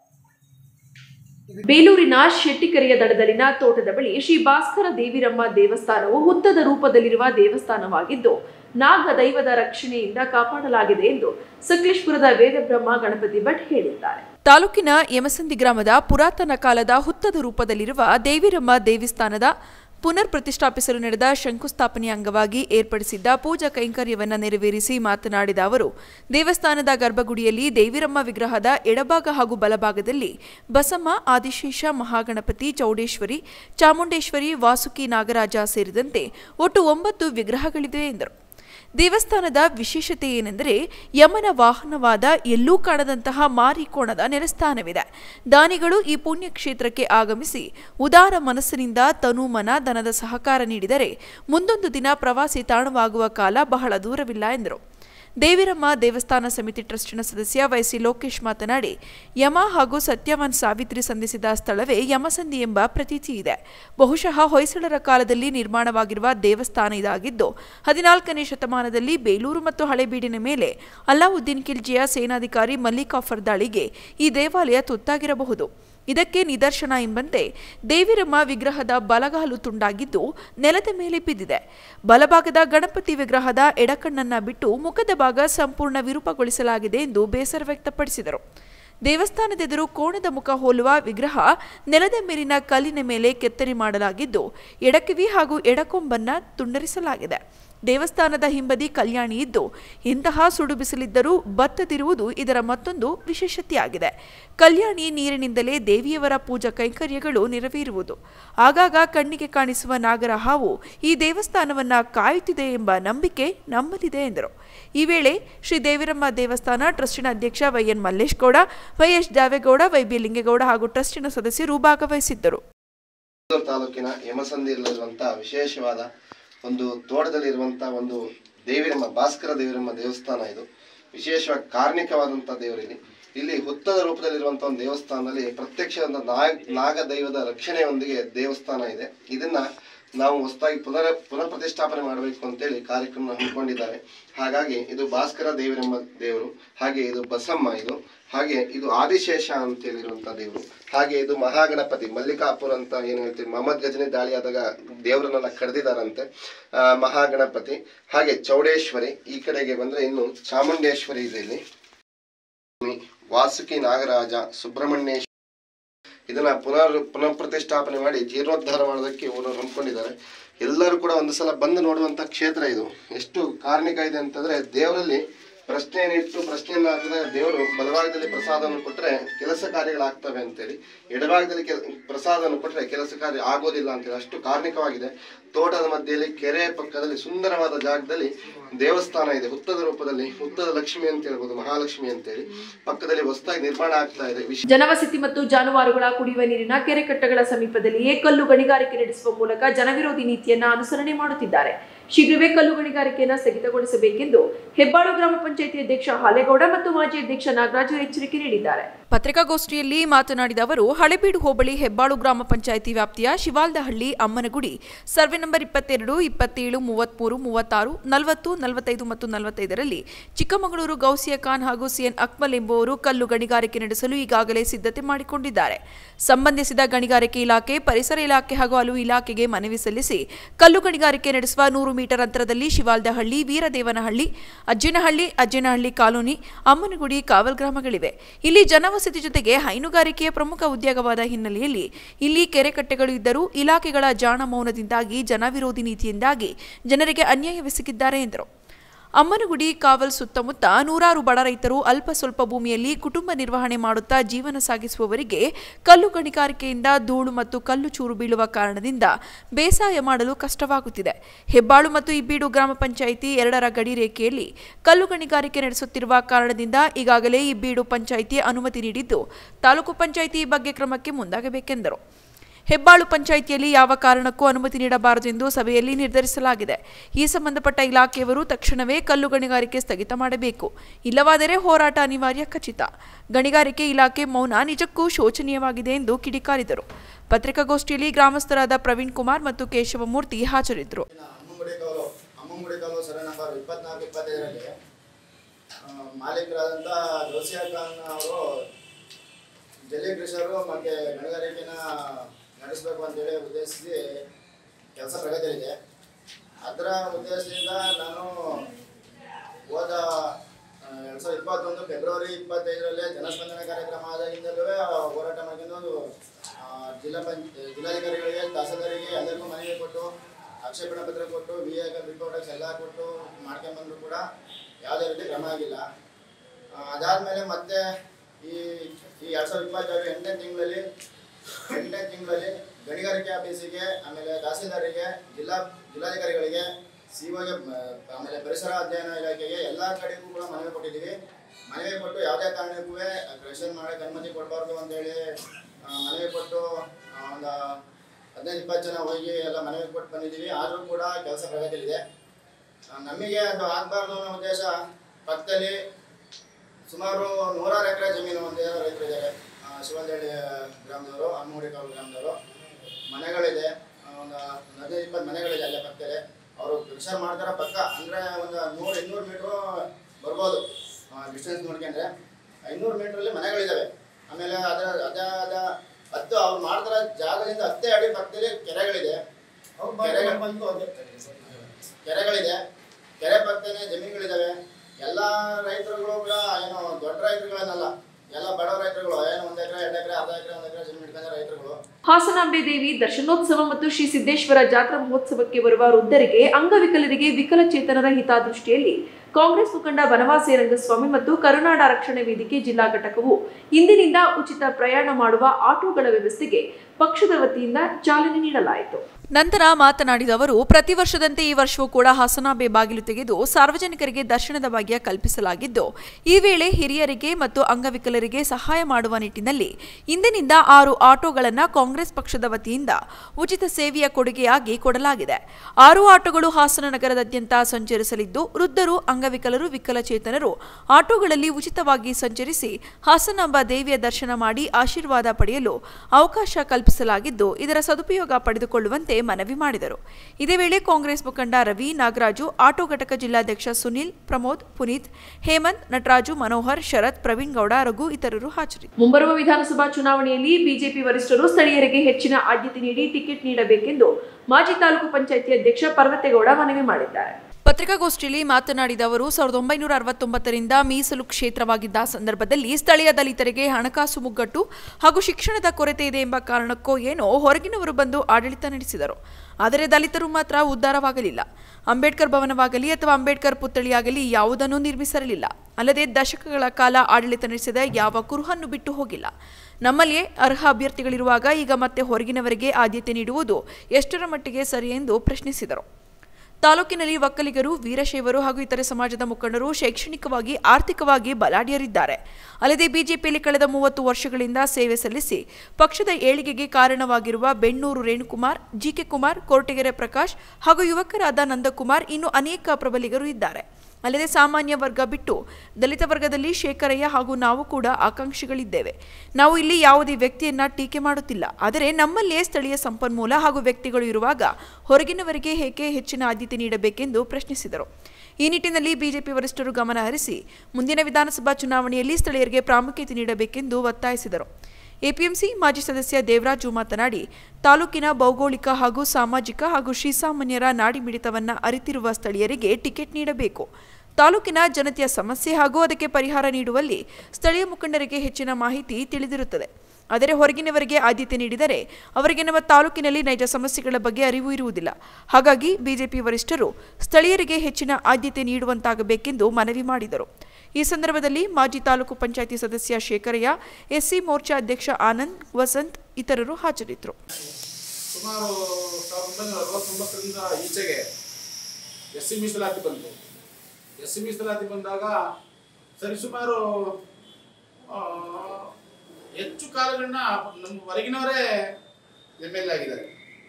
ಬೇಲೂರಿನ ಶೆಟ್ಟಿಕೆರೆಯ ದಡದಲ್ಲಿನ ತೋಟದ ಬಳಿ ಶ್ರೀ ಭಾಸ್ಕರ ದೇವಿರಮ್ಮ ದೇವಸ್ಥಾನವು ಹುತ್ತದ ರೂಪದಲ್ಲಿರುವ ದೇವಸ್ಥಾನವಾಗಿದ್ದು ನಾಗ ದೈವದ ರಕ್ಷಣೆಯಿಂದ ಕಾಪಾಡಲಾಗಿದೆ ಎಂದು ಸಕಲೇಶ್ಪುರದ ವೇದಬ್ರಹ್ಮ ಗಣಪತಿ ಭಟ್ ಹೇಳಿದ್ದಾರೆ ತಾಲೂಕಿನ ಯಮಸಂದಿ ಗ್ರಾಮದ ಪುರಾತನ ಕಾಲದ ಹುತ್ತದ ರೂಪದಲ್ಲಿರುವ ದೇವಿರಮ್ಮ ದೇವಸ್ಥಾನದ ಪುನರ್ ಪ್ರತಿಷ್ಠಾಪಿಸಲು ನಡೆದ ಶಂಕುಸ್ಥಾಪನೆಯ ಅಂಗವಾಗಿ ಏರ್ಪಡಿಸಿದ್ದ ಪೂಜಾ ಕೈಂಕರ್ಯವನ್ನು ನೆರವೇರಿಸಿ ಮಾತನಾಡಿದ ಅವರು ದೇವಸ್ಥಾನದ ಗರ್ಭಗುಡಿಯಲ್ಲಿ ದೇವಿರಮ್ಮ ವಿಗ್ರಹದ ಎಡಭಾಗ ಹಾಗೂ ಬಲಭಾಗದಲ್ಲಿ ಬಸಮ್ಮ ಆದಿಶೇಷ ಮಹಾಗಣಪತಿ ಚೌಡೇಶ್ವರಿ ಚಾಮುಂಡೇಶ್ವರಿ ವಾಸುಕಿ ನಾಗರಾಜ ಸೇರಿದಂತೆ ಒಟ್ಟು ಒಂಬತ್ತು ವಿಗ್ರಹಗಳಿವೆ ಎಂದರು ದೇವಸ್ಥಾನದ ವಿಶೇಷತೆ ಏನೆಂದರೆ ಯಮನ ವಾಹನವಾದ ಎಲ್ಲೂ ಕಾಣದಂತಹ ಮಾರಿಕೋಣದ ನೆಲೆಸ್ಥಾನವಿದೆ ದಾನಿಗಳು ಈ ಪುಣ್ಯಕ್ಷೇತ್ರಕ್ಕೆ ಆಗಮಿಸಿ ಉದಾರ ಮನಸ್ಸಿನಿಂದ ತನು ಮನ ಧನದ ಸಹಕಾರ ನೀಡಿದರೆ ಮುಂದೊಂದು ದಿನ ಪ್ರವಾಸಿ ತಾಣವಾಗುವ ಕಾಲ ಬಹಳ ದೂರವಿಲ್ಲ ಎಂದರು ದೇವಿರಮ್ಮ ದೇವಸ್ಥಾನ ಸಮಿತಿ ಟ್ರಸ್ಟಿನ ಸದಸ್ಯ ವೈಸಿ ಲೋಕೇಶ್ ಮಾತನಾಡಿ ಯಮ ಹಾಗೂ ಸತ್ಯವಾನ್ ಸಾವಿತ್ರಿ ಸಂಧಿಸಿದ ಸ್ಥಳವೇ ಯಮಸಂಧಿ ಎಂಬ ಪ್ರತೀತಿ ಇದೆ ಬಹುಶಃ ಹೊಯ್ಸಳರ ಕಾಲದಲ್ಲಿ ನಿರ್ಮಾಣವಾಗಿರುವ ದೇವಸ್ಥಾನ ಇದಾಗಿದ್ದು ಹದಿನಾಲ್ಕನೇ ಶತಮಾನದಲ್ಲಿ ಬೇಲೂರು ಮತ್ತು ಹಳೆಬೀಡಿನ ಮೇಲೆ ಅಲ್ಲಾವುದ್ದೀನ್ ಖಿಲ್ಜಿಯ ಸೇನಾಧಿಕಾರಿ ಮಲ್ಲಿಕಾಫರ್ ದಾಳಿಗೆ ಈ ದೇವಾಲಯ ತುತ್ತಾಗಿರಬಹುದು ಇದಕ್ಕೆ ನಿದರ್ಶನ ಎಂಬಂತೆ ದೇವಿರಮ್ಮ ವಿಗ್ರಹದ ಬಲಗಾಲು ತುಂಡಾಗಿದ್ದು ನೆಲದ ಮೇಲೆ ಬಿದ್ದಿದೆ ಬಲಭಾಗದ ಗಣಪತಿ ವಿಗ್ರಹದ ಎಡಕಣ್ಣನ್ನ ಬಿಟ್ಟು ಮುಖದ ಭಾಗ ಸಂಪೂರ್ಣ ವಿರೂಪಗೊಳಿಸಲಾಗಿದೆ ಎಂದು ಬೇಸರ ವ್ಯಕ್ತಪಡಿಸಿದರು ದೇವಸ್ಥಾನದೆದುರು ಕೋಣದ ಮುಖ ಹೋಲುವ ವಿಗ್ರಹ ನೆಲದ ಮೇಲಿನ ಕಲ್ಲಿನ ಮೇಲೆ ಕೆತ್ತನೆ ಮಾಡಲಾಗಿದ್ದು ಎಡಕಿವಿ ಹಾಗೂ ಎಡಕೊಂಬನ್ನ ತುಂಡರಿಸಲಾಗಿದೆ ದೇವಸ್ಥಾನದ ಹಿಂಬದಿ ಕಲ್ಯಾಣಿ ಇದ್ದು ಇಂತಹ ಸುಡು ಬಿಸಿಲಿದ್ದರೂ ಬತ್ತದಿರುವುದು ಇದರ ಮತ್ತೊಂದು ವಿಶೇಷತೆಯಾಗಿದೆ ಕಲ್ಯಾಣಿ ನೀರಿನಿಂದಲೇ ದೇವಿಯವರ ಪೂಜಾ ಕೈಂಕರ್ಯಗಳು ನೆರವೇರುವುದು ಆಗಾಗ ಕಣ್ಣಿಗೆ ಕಾಣಿಸುವ ನಾಗರ ಹಾವು ಈ ದೇವಸ್ಥಾನವನ್ನ ಕಾಯುತ್ತಿದೆ ಎಂಬ ನಂಬಿಕೆ ನಮ್ಮಲ್ಲಿದೆ ಎಂದರು ಈ ವೇಳೆ ಶ್ರೀ ದೇವಿರಮ್ಮ ದೇವಸ್ಥಾನ ಟ್ರಸ್ಟಿನ ಅಧ್ಯಕ್ಷ YN Mallesh Gowda YS Davegowda YB Lingegowda ಹಾಗೂ ಟ್ರಸ್ಟಿನ ಸದಸ್ಯರು ಭಾಗವಹಿಸಿದ್ದರು ಚಿತ್ತೂರು ತಾಲೂಕಿನ ಯಮಸಂದಿಯಲ್ಲಿರುವಂತಹ ವಿಶೇಷವಾದ ಒಂದು ತೋಟದಲ್ಲಿರುವಂತಹ ಒಂದು ದೇವಿರಮ್ಮ ಭಾಸ್ಕರ ದೇವಿರಮ್ಮ ದೇವಸ್ಥಾನ ಇದು ವಿಶೇಷವಾಗಿ ಕಾರ್ಣಿಕವಾದಂತಹ ದೇವರಿಲ್ಲಿ ಇಲ್ಲಿ ಹುತ್ತದ ರೂಪದಲ್ಲಿರುವಂತಹ ಒಂದು ದೇವಸ್ಥಾನದಲ್ಲಿ ಪ್ರತ್ಯಕ್ಷವಾದ ನಾಗ ನಾಗ ದೈವದ ರಕ್ಷಣೆಯೊಂದಿಗೆ ದೇವಸ್ಥಾನ ಇದೆ ಇದನ್ನ ನಾವು ಹೊಸದಾಗಿ ಪುನರ್ ಪುನರ್ ಪ್ರತಿಷ್ಠಾಪನೆ ಮಾಡಬೇಕು ಅಂತೇಳಿ ಕಾರ್ಯಕ್ರಮ ಹಮ್ಮಿಕೊಂಡಿದ್ದಾರೆ ಹಾಗಾಗಿ ಇದು ಭಾಸ್ಕರ ದೇವರೆಂಬ ದೇವರು ಹಾಗೆ ಇದು ಬಸಮ್ಮ ಇದು ಹಾಗೆ ಇದು ಆದಿಶೇಷ ಅಂತ ಹೇಳಿರುವಂತಹ ದೇವರು ಹಾಗೆ ಇದು ಮಹಾಗಣಪತಿ ಮಲ್ಲಿಕಾಪುರ ಅಂತ ಏನು ಹೇಳ್ತೀವಿ ಮಹಮ್ಮದ್ ಗಜನಿ ದಾಳಿಯಾದಾಗ ದೇವರನ್ನೆಲ್ಲ ಕರೆದಿದ್ದಾರಂತೆ ಆ, ಮಹಾಗಣಪತಿ ಹಾಗೆ ಚೌಡೇಶ್ವರಿ ಈ ಕಡೆಗೆ ಬಂದ್ರೆ ಇನ್ನು ಚಾಮುಂಡೇಶ್ವರಿ ಇದೆ ಇಲ್ಲಿ ವಾಸುಕಿ ನಾಗರಾಜ ಸುಬ್ರಹ್ಮಣ್ಯೇಶ್ವರ ಇದನ್ನ ಪುನರ್ ಪುನಃ ಪ್ರತಿಷ್ಠಾಪನೆ ಮಾಡಿ ಜೀರ್ಣೋದ್ಧಾರ ಮಾಡೋದಕ್ಕೆ ಇವರು ಹಮ್ಮಿಕೊಂಡಿದ್ದಾರೆ ಎಲ್ಲರೂ ಕೂಡ ಒಂದು ಸಲ ಬಂದು ನೋಡುವಂತ ಕ್ಷೇತ್ರ ಇದು ಎಷ್ಟು ಕಾರ್ಣಿಕ ಇದೆ ಅಂತಂದ್ರೆ ದೇವರಲ್ಲಿ ಪ್ರಶ್ನೆಯನ್ನಿಟ್ಟು ಪ್ರಶ್ನೆಯನ್ನ ಹಾಕಿದಾಗ ದೇವರು ಬಲಭಾಗದಲ್ಲಿ ಪ್ರಸಾದವನ್ನು ಕೊಟ್ಟರೆ ಕೆಲಸ ಕಾರ್ಯಗಳಾಗ್ತವೆ ಅಂತೇಳಿ ಎಡಭಾಗದಲ್ಲಿ ಕೆಲ ಪ್ರಸಾದವನ್ನು ಕೊಟ್ಟರೆ ಕೆಲಸ ಕಾರ್ಯ ಆಗೋದಿಲ್ಲ ಅಂತೇಳಿ ಅಷ್ಟು ಕಾರ್ಣಿಕವಾಗಿದೆ ತೋಟದ ಮಧ್ಯೆಯಲ್ಲಿ ಕೆರೆಯ ಪಕ್ಕದಲ್ಲಿ ಸುಂದರವಾದ ಜಾಗದಲ್ಲಿ ದೇವಸ್ಥಾನ ಇದೆ ಹುತ್ತದ ರೂಪದಲ್ಲಿ ಹುತ್ತದ ಲಕ್ಷ್ಮಿ ಅಂತ ಹೇಳ್ಬೋದು ಮಹಾಲಕ್ಷ್ಮಿ ಅಂತೇಳಿ ಪಕ್ಕದಲ್ಲಿ ಹೊಸದಾಗಿ ನಿರ್ಮಾಣ ಆಗ್ತಾ ಇದೆ ವಿಶ್- ಜನವಸತಿ ಮತ್ತು ಜಾನುವಾರುಗಳ ಕುಡಿಯುವ ನೀರಿನ ಕೆರೆ ಕಟ್ಟೆಗಳ ಸಮೀಪದಲ್ಲಿಯೇ ಕಲ್ಲು ಗಣಿಗಾರಿಕೆ ನಡೆಸುವ ಮೂಲಕ ಜನವಿರೋಧಿ ನೀತಿಯನ್ನ ಅನುಸರಣೆ ಮಾಡುತ್ತಿದ್ದಾರೆ ಶೀಘ್ರವೇ ಕಲ್ಲು ಗಣಿಗಾರಿಕೆಯನ್ನು ಸ್ಥಗಿತಗೊಳಿಸಬೇಕೆಂದು ಹೆಬ್ಬಾಳು ಗ್ರಾಮ ಪಂಚಾಯಿತಿ ಅಧ್ಯಕ್ಷ ಹಾಲೇಗೌಡ ಮತ್ತು ಮಾಜಿ ಅಧ್ಯಕ್ಷ ನಾಗರಾಜು ಎಚ್ಚರಿಕೆ ನೀಡಿದ್ದಾರೆ ಪತ್ರಿಕಾಗೋಷ್ಠಿಯಲ್ಲಿ ಮಾತನಾಡಿದ ಅವರು ಹಳೆಬೀಡು ಹೋಬಳಿ ಹೆಬ್ಬಾಳು ಗ್ರಾಮ ಪಂಚಾಯಿತಿ ವ್ಯಾಪ್ತಿಯ ಶಿವಾಲ್ದಹಳ್ಳಿ ಅಮ್ಮನಗುಡಿ ಸರ್ವೆ ನಂಬರ್ ಇಪ್ಪತ್ತೆರಡು ಇಪ್ಪತ್ತೇಳು ಮೂವತ್ಮೂರು ಮೂವತ್ತಾರು ನಲವತ್ತು ನಲವತ್ತೈದು ಮತ್ತು ನಲವತ್ತೈದರಲ್ಲಿ ಚಿಕ್ಕಮಗಳೂರು ಗೌಸಿಯಾ ಖಾನ್ ಹಾಗೂ ಸಿಎನ್ ಅಕ್ಮಲ್ ಎಂಬುವರು ಕಲ್ಲು ಗಣಿಗಾರಿಕೆ ನಡೆಸಲು ಈಗಾಗಲೇ ಸಿದ್ಧತೆ ಮಾಡಿಕೊಂಡಿದ್ದಾರೆ ಸಂಬಂಧಿಸಿದ ಗಣಿಗಾರಿಕೆ ಇಲಾಖೆ ಪರಿಸರ ಇಲಾಖೆ ಹಾಗೂ ಹಲವು ಇಲಾಖೆಗೆ ಮನವಿ ಸಲ್ಲಿಸಿ ಕಲ್ಲು ಗಣಿಗಾರಿಕೆ ನಡೆಸುವ ನೂರು ಮೀಟರ್ ಅಂತರದಲ್ಲಿ ಶಿವಾಲ್ದಹಳ್ಳಿ ವೀರದೇವನಹಳ್ಳಿ ಅಜ್ಜಿನಹಳ್ಳಿ ಅಜ್ಜಿನಹಳ್ಳಿ ಕಾಲೋನಿ ಅಮ್ಮನಗುಡಿ ಕಾವಲ್ ಗ್ರಾಮಗಳಿವೆ ಇಲ್ಲಿ ಜನವಸತಿ ಜೊತೆಗೆ ಹೈನುಗಾರಿಕೆಯ ಪ್ರಮುಖ ಉದ್ಯೋಗವಾದ ಹಿನ್ನೆಲೆಯಲ್ಲಿ ಇಲ್ಲಿ ಕೆರೆ ಕಟ್ಟೆಗಳು ಇದ್ದರೂ ಇಲಾಖೆಗಳ ಜಾಣ ಮೌನದಿಂದಾಗಿ ಜನವಿರೋಧಿ ನೀತಿಯಿಂದಾಗಿ ಜನರಿಗೆ ಅನ್ಯಾಯವೆಸಗಿದ್ದಾರೆ ಎಂದರು ಅಮ್ಮನಗುಡಿ ಕಾವಲ್ ಸುತ್ತಮುತ್ತ ನೂರಾರು ಬಡ ರೈತರು ಅಲ್ಪ ಸ್ವಲ್ಪ ಭೂಮಿಯಲ್ಲಿ ಕುಟುಂಬ ನಿರ್ವಹಣೆ ಮಾಡುತ್ತಾ ಜೀವನ ಸಾಗಿಸುವವರಿಗೆ ಕಲ್ಲು ಗಣಿಗಾರಿಕೆಯಿಂದ ಧೂಳು ಮತ್ತು ಕಲ್ಲು ಚೂರು ಬೀಳುವ ಕಾರಣದಿಂದ ಬೇಸಾಯ ಮಾಡಲು ಕಷ್ಟವಾಗುತ್ತಿದೆ ಹೆಬ್ಬಾಳು ಮತ್ತು ಇಬ್ಬೀಡು ಗ್ರಾಮ ಪಂಚಾಯಿತಿ ಎರಡರ ಗಡಿ ರೇಖೆಯಲ್ಲಿ ಕಲ್ಲು ಗಣಿಗಾರಿಕೆ ನಡೆಸುತ್ತಿರುವ ಕಾರಣದಿಂದ ಈಗಾಗಲೇ ಇಬ್ಬೀಡು ಪಂಚಾಯಿತಿ ಅನುಮತಿ ನೀಡಿದ್ದು ತಾಲೂಕು ಪಂಚಾಯಿತಿ ಈ ಬಗ್ಗೆ ಕ್ರಮಕ್ಕೆ ಮುಂದಾಗಬೇಕೆಂದರು ಹೆಬ್ಬಾಳು ಪಂಚಾಯಿತಿಯಲ್ಲಿ ಯಾವ ಕಾರಣಕ್ಕೂ ಅನುಮತಿ ನೀಡಬಾರದು ಎಂದು ಸಭೆಯಲ್ಲಿ ನಿರ್ಧರಿಸಲಾಗಿದೆ ಈ ಸಂಬಂಧಪಟ್ಟ ಇಲಾಖೆಯವರು ತಕ್ಷಣವೇ ಕಲ್ಲು ಗಣಿಗಾರಿಕೆ ಸ್ಥಗಿತ ಮಾಡಬೇಕು ಇಲ್ಲವಾದರೆ ಹೋರಾಟ ಅನಿವಾರ್ಯ ಖಚಿತ ಗಣಿಗಾರಿಕೆ ಇಲಾಖೆ ಮೌನ ನಿಜಕ್ಕೂ ಶೋಚನೀಯವಾಗಿದೆ ಎಂದು ಕಿಡಿಕಾರಿದರು ಪತ್ರಿಕಾಗೋಷ್ಠಿಯಲ್ಲಿ ಗ್ರಾಮಸ್ಥರಾದ ಪ್ರವೀಣ್ ಕುಮಾರ್ ಮತ್ತು ಕೇಶವಮೂರ್ತಿ ಹಾಜರಿದ್ದರು ಅಮ್ಮಂಗುಡಿ ಕಾಲು ಅಮ್ಮಂಗುಡಿ ಕಾಲು ಸರ್ವೆ ನಂಬರ್ ಇಪ್ಪತ್ನಾಲ್ಕು ಇಪ್ಪತ್ತೈದರಲ್ಲಿ ಆ, ಮಾಲೀಕರಾದಂಥ ಜೋಸಿಯಾ ಖಾನ್ ಅವರು ಜಲ್ಲಿ ಕೃಷಿಯರು ಮತ್ತು ಗಣಿಗಾರಿಕೆನ ನಡೆಸಬೇಕು ಅಂತೇಳಿ ಉದ್ದೇಶಿಸಿ ಕೆಲಸ ಪ್ರಗತಿಯಲ್ಲಿದೆ ಅದರ ಉದ್ದೇಶದಿಂದ ನಾನು ಹೋದ ಎರಡು ಸಾವಿರದ ಇಪ್ಪತ್ತೊಂದು ಫೆಬ್ರವರಿ ಇಪ್ಪತ್ತೈದರಲ್ಲಿ ಜನಸ್ಪಂದನ ಕಾರ್ಯಕ್ರಮ ಆದಾಗಿಂದಲೂ ಹೋರಾಟ ಮಾಡ್ಕೊಂಡು ಆ, ಜಿಲ್ಲಾ ಪಂಚ ಜಿಲ್ಲಾಧಿಕಾರಿಗಳಿಗೆ ತಹಸೀಲ್ದಾರಿಗೆ ಎಲ್ಲರಿಗೂ ಮನವಿ ಕೊಟ್ಟು ಆಕ್ಷೇಪಣೆ ಪತ್ರ ಕೊಟ್ಟು ವಿ ಎ ರಿಪೋರ್ಟ್ಸ್ ಎಲ್ಲ ಕೊಟ್ಟು ಮಾಡ್ಕೊಂಡ್ಬಂದ್ರು ಕೂಡ ಯಾವುದೇ ರೀತಿ ಕ್ರಮ ಆಗಿಲ್ಲ ಆ, ಅದಾದ್ಮೇಲೆ ಮತ್ತೆ ಈ ಈ ಎರಡು ಸಾವಿರದ ಇಪ್ಪತ್ತೆರಡು ಎಂಟನೇ ತಿಂಗಳಲ್ಲಿ ಎಂಟನೇ ತಿಂಗಳಲ್ಲಿ ಗಣಿಗಾರಿಕೆ ಆಫೀಸಿಗೆ ಆಮೇಲೆ ತಹಸೀಲ್ದಾರಿಗೆ ಜಿಲ್ಲಾ ಜಿಲ್ಲಾಧಿಕಾರಿಗಳಿಗೆ ಸಿಒಗೆ ಆಮೇಲೆ ಪರಿಸರ ಅಧ್ಯಯನ ಇಲಾಖೆಗೆ ಎಲ್ಲ ಕಡೆಗೂ ಕೂಡ ಮನವಿ ಕೊಟ್ಟಿದ್ದೀವಿ ಮನವಿ ಕೊಟ್ಟು ಯಾವುದೇ ಕಾರಣಕ್ಕೂ ಕ್ರೆಷನ್ ಮಾಡಕ್ಕೆ ಅನುಮತಿ ಕೊಡಬಾರ್ದು ಅಂತೇಳಿ ಆ, ಮನವಿ ಕೊಟ್ಟು ಆ, ಒಂದು ಹದಿನೈದು ಇಪ್ಪತ್ತು ಜನ ಹೋಗಿ ಎಲ್ಲ ಮನವಿ ಕೊಟ್ಟು ಬಂದಿದ್ದೀವಿ ಆದರೂ ಕೂಡ ಕೆಲಸ ಪ್ರಗತಿಯಲ್ಲಿದೆ ಆ, ನಮಗೆ ಅದು ಆಗಬಾರ್ದು ಅನ್ನೋ ಉದ್ದೇಶ ಪಕ್ಕದಲ್ಲಿ ಸುಮಾರು ನೂರಾರು ಎಕರೆ ಜಮೀನು ಒಂದು ಏನೋ ರೈತರು ಇದ್ದಾರೆ ಶಿವನಹಳ್ಳಿ ಗ್ರಾಮದವರು ಅಮ್ಮಗುಡಿ ಕಾವಲು ಗ್ರಾಮದವರು ಮನೆಗಳಿದೆ ಆ, ಒಂದು ಒಂದು ಹದಿನೈದು ಇಪ್ಪತ್ತು ಮನೆಗಳಿದೆ ಅಲ್ಲೇ ಪಕ್ಕದಲ್ಲಿ ಅವರು ಕೃಷಿ ಮಾಡ್ತಾರ ಪಕ್ಕ ಅಂದರೆ ಒಂದು ನೂರು ಇನ್ನೂರು ಮೀಟ್ರು ಬರ್ಬೋದು ಡಿಸ್ಟೆನ್ಸ್ ನೋಡ್ಕೊಂಡ್ರೆ ಐನೂರು ಮೀಟ್ರಲ್ಲಿ ಮನೆಗಳಿದ್ದಾವೆ ಆಮೇಲೆ ಅದರ ಅದ ಅದ ಹತ್ತು ಅವ್ರು ಮಾಡ್ತಾರ ಜಾಗದಿಂದ ಹತ್ತೇ ಅಡಿ ಪಕ್ಕದಲ್ಲಿ ಕೆರೆಗಳಿದೆ ಕೆರೆಗಳು ಕೆರೆಗಳಿದೆ ಕೆರೆ ಪಕ್ಕನೇ ಜಮೀನುಗಳಿದಾವೆ ಎಲ್ಲ ರೈತರುಗಳು ಕೂಡ ಏನು ದೊಡ್ಡ ರೈತರುಗಳನ್ನಲ್ಲ ಎಲ್ಲ ಬಡ ರೈತರುಗಳು ಏನು ಒಂದ್ ಎಕರೆ ಎರಡು ಎಕರೆ ಅರ್ಧ ಎಕರೆ ಒಂದ್ ಎಕರೆ ಜಮೀನು ಇಟ್ಕೊಂಡ ರೈತರುಗಳು ಹಾಸನಾಂಬೆ ದೇವಿ ದರ್ಶನೋತ್ಸವ ಮತ್ತು ಶ್ರೀ ಸಿದ್ದೇಶ್ವರ ಜಾತ್ರಾ ಮಹೋತ್ಸವಕ್ಕೆ ಬರುವ ವೃದ್ಧರಿಗೆ ಅಂಗವಿಕಲರಿಗೆ ವಿಕಲಚೇತನರ ಹಿತಾದೃಷ್ಟಿಯಲ್ಲಿ ಕಾಂಗ್ರೆಸ್ ಮುಖಂಡ ಬನವಾಸಿ ರಂಗಸ್ವಾಮಿ ಮತ್ತು ಕರುನಾಡ ರಕ್ಷಣೆ ವೇದಿಕೆ ಜಿಲ್ಲಾ ಘಟಕವು ಇಂದಿನಿಂದ ಉಚಿತ ಪ್ರಯಾಣ ಮಾಡುವ ಆಟೋಗಳ ವ್ಯವಸ್ಥೆಗೆ ಪಕ್ಷದ ವತಿಯಿಂದ ಚಾಲನೆ ನೀಡಲಾಯಿತು ನಂತರ ಮಾತನಾಡಿದ ಅವರು ಪ್ರತಿ ವರ್ಷದಂತೆ ಈ ವರ್ಷವೂ ಕೂಡ ಹಾಸನಾಂಬೆ ಬಾಗಿಲು ತೆಗೆದು ಸಾರ್ವಜನಿಕರಿಗೆ ದರ್ಶನದ ಭಾಗ್ಯ ಕಲ್ಪಿಸಲಾಗಿದ್ದು ಈ ವೇಳೆ ಹಿರಿಯರಿಗೆ ಮತ್ತು ಅಂಗವಿಕಲರಿಗೆ ಸಹಾಯ ಮಾಡುವ ನಿಟ್ಟಿನಲ್ಲಿ ಇಂದಿನಿಂದ ಆರು ಆಟೋಗಳನ್ನು ಕಾಂಗ್ರೆಸ್ ಪಕ್ಷದ ವತಿಯಿಂದ ಉಚಿತ ಸೇವೆಯ ಕೊಡುಗೆಯಾಗಿ ಕೊಡಲಾಗಿದೆ ಆರು ಆಟೋಗಳು ಹಾಸನ ನಗರದಾದ್ಯಂತ ಸಂಚರಿಸಲಿದ್ದು ವೃದ್ಧರು ಅಂಗವಿಕಲರು ವಿಕಲಚೇತನರು ಆಟೋಗಳಲ್ಲಿ ಉಚಿತವಾಗಿ ಸಂಚರಿಸಿ ಹಾಸನಾಂಬ ದೇವಿಯ ದರ್ಶನ ಮಾಡಿ ಆಶೀರ್ವಾದ ಪಡೆಯಲು ಅವಕಾಶ ಕಲ್ಪಿಸಲಾಗಿದ್ದು ಇದರ ಸದುಪಯೋಗ ಪಡೆದುಕೊಳ್ಳುವಂತೆ ಮನವಿ ಮಾಡಿದರು ಇದೇ ವೇಳೆ ಕಾಂಗ್ರೆಸ್ ಮುಖಂಡ ರವಿ ನಾಗರಾಜು ಆಟೋ ಘಟಕ ಜಿಲ್ಲಾಧ್ಯಕ್ಷ ಸುನಿಲ್ ಪ್ರಮೋದ್ ಪುನೀತ್ ಹೇಮಂತ್ ನಟರಾಜು ಮನೋಹರ್ ಶರತ್ ಪ್ರವೀಣ್ ಗೌಡ ರಘು ಇತರರು ಹಾಜರಿದ್ದರು ಮುಂಬರುವ ವಿಧಾನಸಭಾ ಚುನಾವಣೆಯಲ್ಲಿ ಬಿಜೆಪಿ ವರಿಷ್ಠರು ಸ್ಥಳೀಯರಿಗೆ ಹೆಚ್ಚಿನ ಆದ್ಯತೆ ನೀಡಿ ಟಿಕೆಟ್ ನೀಡಬೇಕೆಂದು ಮಾಜಿ ತಾಲೂಕು ಪಂಚಾಯಿತಿ ಅಧ್ಯಕ್ಷ ಪರ್ವತೇಗೌಡ ಮನವಿ ಮಾಡಿದ್ದಾರೆ ಪತ್ರಿಕಾಗೋಷ್ಠಿಯಲ್ಲಿ ಮಾತನಾಡಿದ ಅವರು ಸಾವಿರದ ಒಂಬೈನೂರ ಅರವತ್ತೊಂಬತ್ತರಿಂದ ಮೀಸಲು ಕ್ಷೇತ್ರವಾಗಿದ್ದ ಸಂದರ್ಭದಲ್ಲಿ ಸ್ಥಳೀಯ ದಲಿತರಿಗೆ ಹಣಕಾಸು ಮುಗ್ಗಟ್ಟು ಹಾಗೂ ಶಿಕ್ಷಣದ ಕೊರತೆ ಇದೆ ಎಂಬ ಕಾರಣಕ್ಕೋ ಏನೋ ಹೊರಗಿನವರು ಬಂದು ಆಡಳಿತ ನಡೆಸಿದರು ಆದರೆ ದಲಿತರು ಮಾತ್ರ ಉದ್ಧಾರವಾಗಲಿಲ್ಲ ಅಂಬೇಡ್ಕರ್ ಭವನವಾಗಲಿ ಅಥವಾ ಅಂಬೇಡ್ಕರ್ ಪುತ್ಥಳಿಯಾಗಲಿ ಯಾವುದನ್ನೂ ನಿರ್ಮಿಸಿರಲಿಲ್ಲ ಅಲ್ಲದೆ ದಶಕಗಳ ಕಾಲ ಆಡಳಿತ ನಡೆಸಿದ ಯಾವ ಕುರುಹನ್ನು ಬಿಟ್ಟು ಹೋಗಿಲ್ಲ ನಮ್ಮಲ್ಲಿಯೇ ಅರ್ಹ ಅಭ್ಯರ್ಥಿಗಳಿರುವಾಗ ಈಗ ಮತ್ತೆ ಹೊರಗಿನವರಿಗೆ ಆದ್ಯತೆ ನೀಡುವುದು ಎಷ್ಟರ ಮಟ್ಟಿಗೆ ಸರಿ ಎಂದು ಪ್ರಶ್ನಿಸಿದರು ತಾಲೂಕಿನಲ್ಲಿ ಒಕ್ಕಲಿಗರು ವೀರಶೈವರು ಹಾಗೂ ಇತರೆ ಸಮಾಜದ ಮುಖಂಡರು ಶೈಕ್ಷಣಿಕವಾಗಿ ಆರ್ಥಿಕವಾಗಿ ಬಲಾಢ್ಯರಿದ್ದಾರೆ ಅಲ್ಲದೆ ಬಿಜೆಪಿಯಲ್ಲಿ ಕಳೆದ ಮೂವತ್ತು ವರ್ಷಗಳಿಂದ ಸೇವೆ ಸಲ್ಲಿಸಿ ಪಕ್ಷದ ಏಳಿಗೆಗೆ ಕಾರಣವಾಗಿರುವ ಬೆಣ್ಣೂರು ರೇಣುಕುಮಾರ್ ಜಿಕೆ ಕುಮಾರ್ ಕೋಟೆಗೆರೆ ಪ್ರಕಾಶ್ ಹಾಗೂ ಯುವಕರಾದ ನಂದಕುಮಾರ್ ಇನ್ನು ಅನೇಕ ಪ್ರಬಲಿಗರು ಇದ್ದಾರೆ ಅಲ್ಲದೆ ಸಾಮಾನ್ಯ ವರ್ಗ ಬಿಟ್ಟು ದಲಿತ ವರ್ಗದಲ್ಲಿ ಶೇಖರಯ್ಯ ಹಾಗೂ ನಾವು ಕೂಡ ಆಕಾಂಕ್ಷಿಗಳಿದ್ದೇವೆ ನಾವು ಇಲ್ಲಿ ಯಾವುದೇ ವ್ಯಕ್ತಿಯನ್ನ ಟೀಕೆ ಮಾಡುತ್ತಿಲ್ಲ ಆದರೆ ನಮ್ಮಲ್ಲಿಯೇ ಸ್ಥಳೀಯ ಸಂಪನ್ಮೂಲ ಹಾಗೂ ವ್ಯಕ್ತಿಗಳು ಇರುವಾಗ ಹೊರಗಿನವರಿಗೆ ಏಕೆ ಹೆಚ್ಚಿನ ಆದ್ಯತೆ ನೀಡಬೇಕೆಂದು ಪ್ರಶ್ನಿಸಿದರು ಈ ನಿಟ್ಟಿನಲ್ಲಿ ಬಿಜೆಪಿ ವರಿಷ್ಠರು ಗಮನ ಹರಿಸಿ ಮುಂದಿನ ವಿಧಾನಸಭಾ ಚುನಾವಣೆಯಲ್ಲಿ ಸ್ಥಳೀಯರಿಗೆ ಪ್ರಾಮುಖ್ಯತೆ ನೀಡಬೇಕೆಂದು ಒತ್ತಾಯಿಸಿದರು ಎಪಿಎಂಸಿ ಮಾಜಿ ಸದಸ್ಯ ದೇವರಾಜು ಮಾತನಾಡಿ ತಾಲೂಕಿನ ಭೌಗೋಳಿಕ ಹಾಗೂ ಸಾಮಾಜಿಕ ಹಾಗೂ ಶ್ರೀಸಾಮಾನ್ಯರ ನಾಡಿಮಿಡಿತವನ್ನ ಅರಿತಿರುವ ಸ್ಥಳೀಯರಿಗೆ ಟಿಕೆಟ್ ನೀಡಬೇಕು ತಾಲೂಕಿನ ಜನತೆಯ ಸಮಸ್ಯೆ ಹಾಗೂ ಅದಕ್ಕೆ ಪರಿಹಾರ ನೀಡುವಲ್ಲಿ ಸ್ಥಳೀಯ ಮುಖಂಡರಿಗೆ ಹೆಚ್ಚಿನ ಮಾಹಿತಿ ತಿಳಿದಿರುತ್ತದೆ ಆದರೆ ಹೊರಗಿನವರಿಗೆ ಆದ್ಯತೆ ನೀಡಿದರೆ ಅವರಿಗೆ ನಮ್ಮ ತಾಲೂಕಿನಲ್ಲಿ ನೈಜ ಸಮಸ್ಯೆಗಳ ಬಗ್ಗೆ ಅರಿವು ಇರುವುದಿಲ್ಲ ಹಾಗಾಗಿ ಬಿಜೆಪಿ ವರಿಷ್ಠರು ಸ್ಥಳೀಯರಿಗೆ ಹೆಚ್ಚಿನ ಆದ್ಯತೆ ನೀಡುವಂತಾಗಬೇಕೆಂದು ಮನವಿ ಮಾಡಿದರು ಈ ಸಂದರ್ಭದಲ್ಲಿ ಮಾಜಿ ತಾಲೂಕು ಪಂಚಾಯಿತಿ ಸದಸ್ಯ ಶೇಖರಯ್ಯ ಎಸ್ಸಿ ಮೋರ್ಚಾ ಅಧ್ಯಕ್ಷ ಆನಂದ್ ವಸಂತ್ ಇತರರು ಹಾಜರಿದ್ದರು ಸುಮಾರು ಸಾವಿರದ ಒಂಬೈನೂರ ಅರವತ್ತೊಂಬತ್ತರಿಂದ ಈಚೆಗೆ ಎಸ್ ಸಿ ಮೀಸಲಾತಿ ಬಂತು ಎಸ್ ಸಿ ಮೀಸಲಾತಿ ಬಂದಾಗ ಸರಿಸುಮಾರು ಆ, ಹೆಚ್ಚು ಕಾಲಗಳನ್ನ ನಮ್ಮ ಹೊರಗಿನವರೇ ಎಮ್ ಎಲ್ ಎ ಆಗಿದ್ದಾರೆ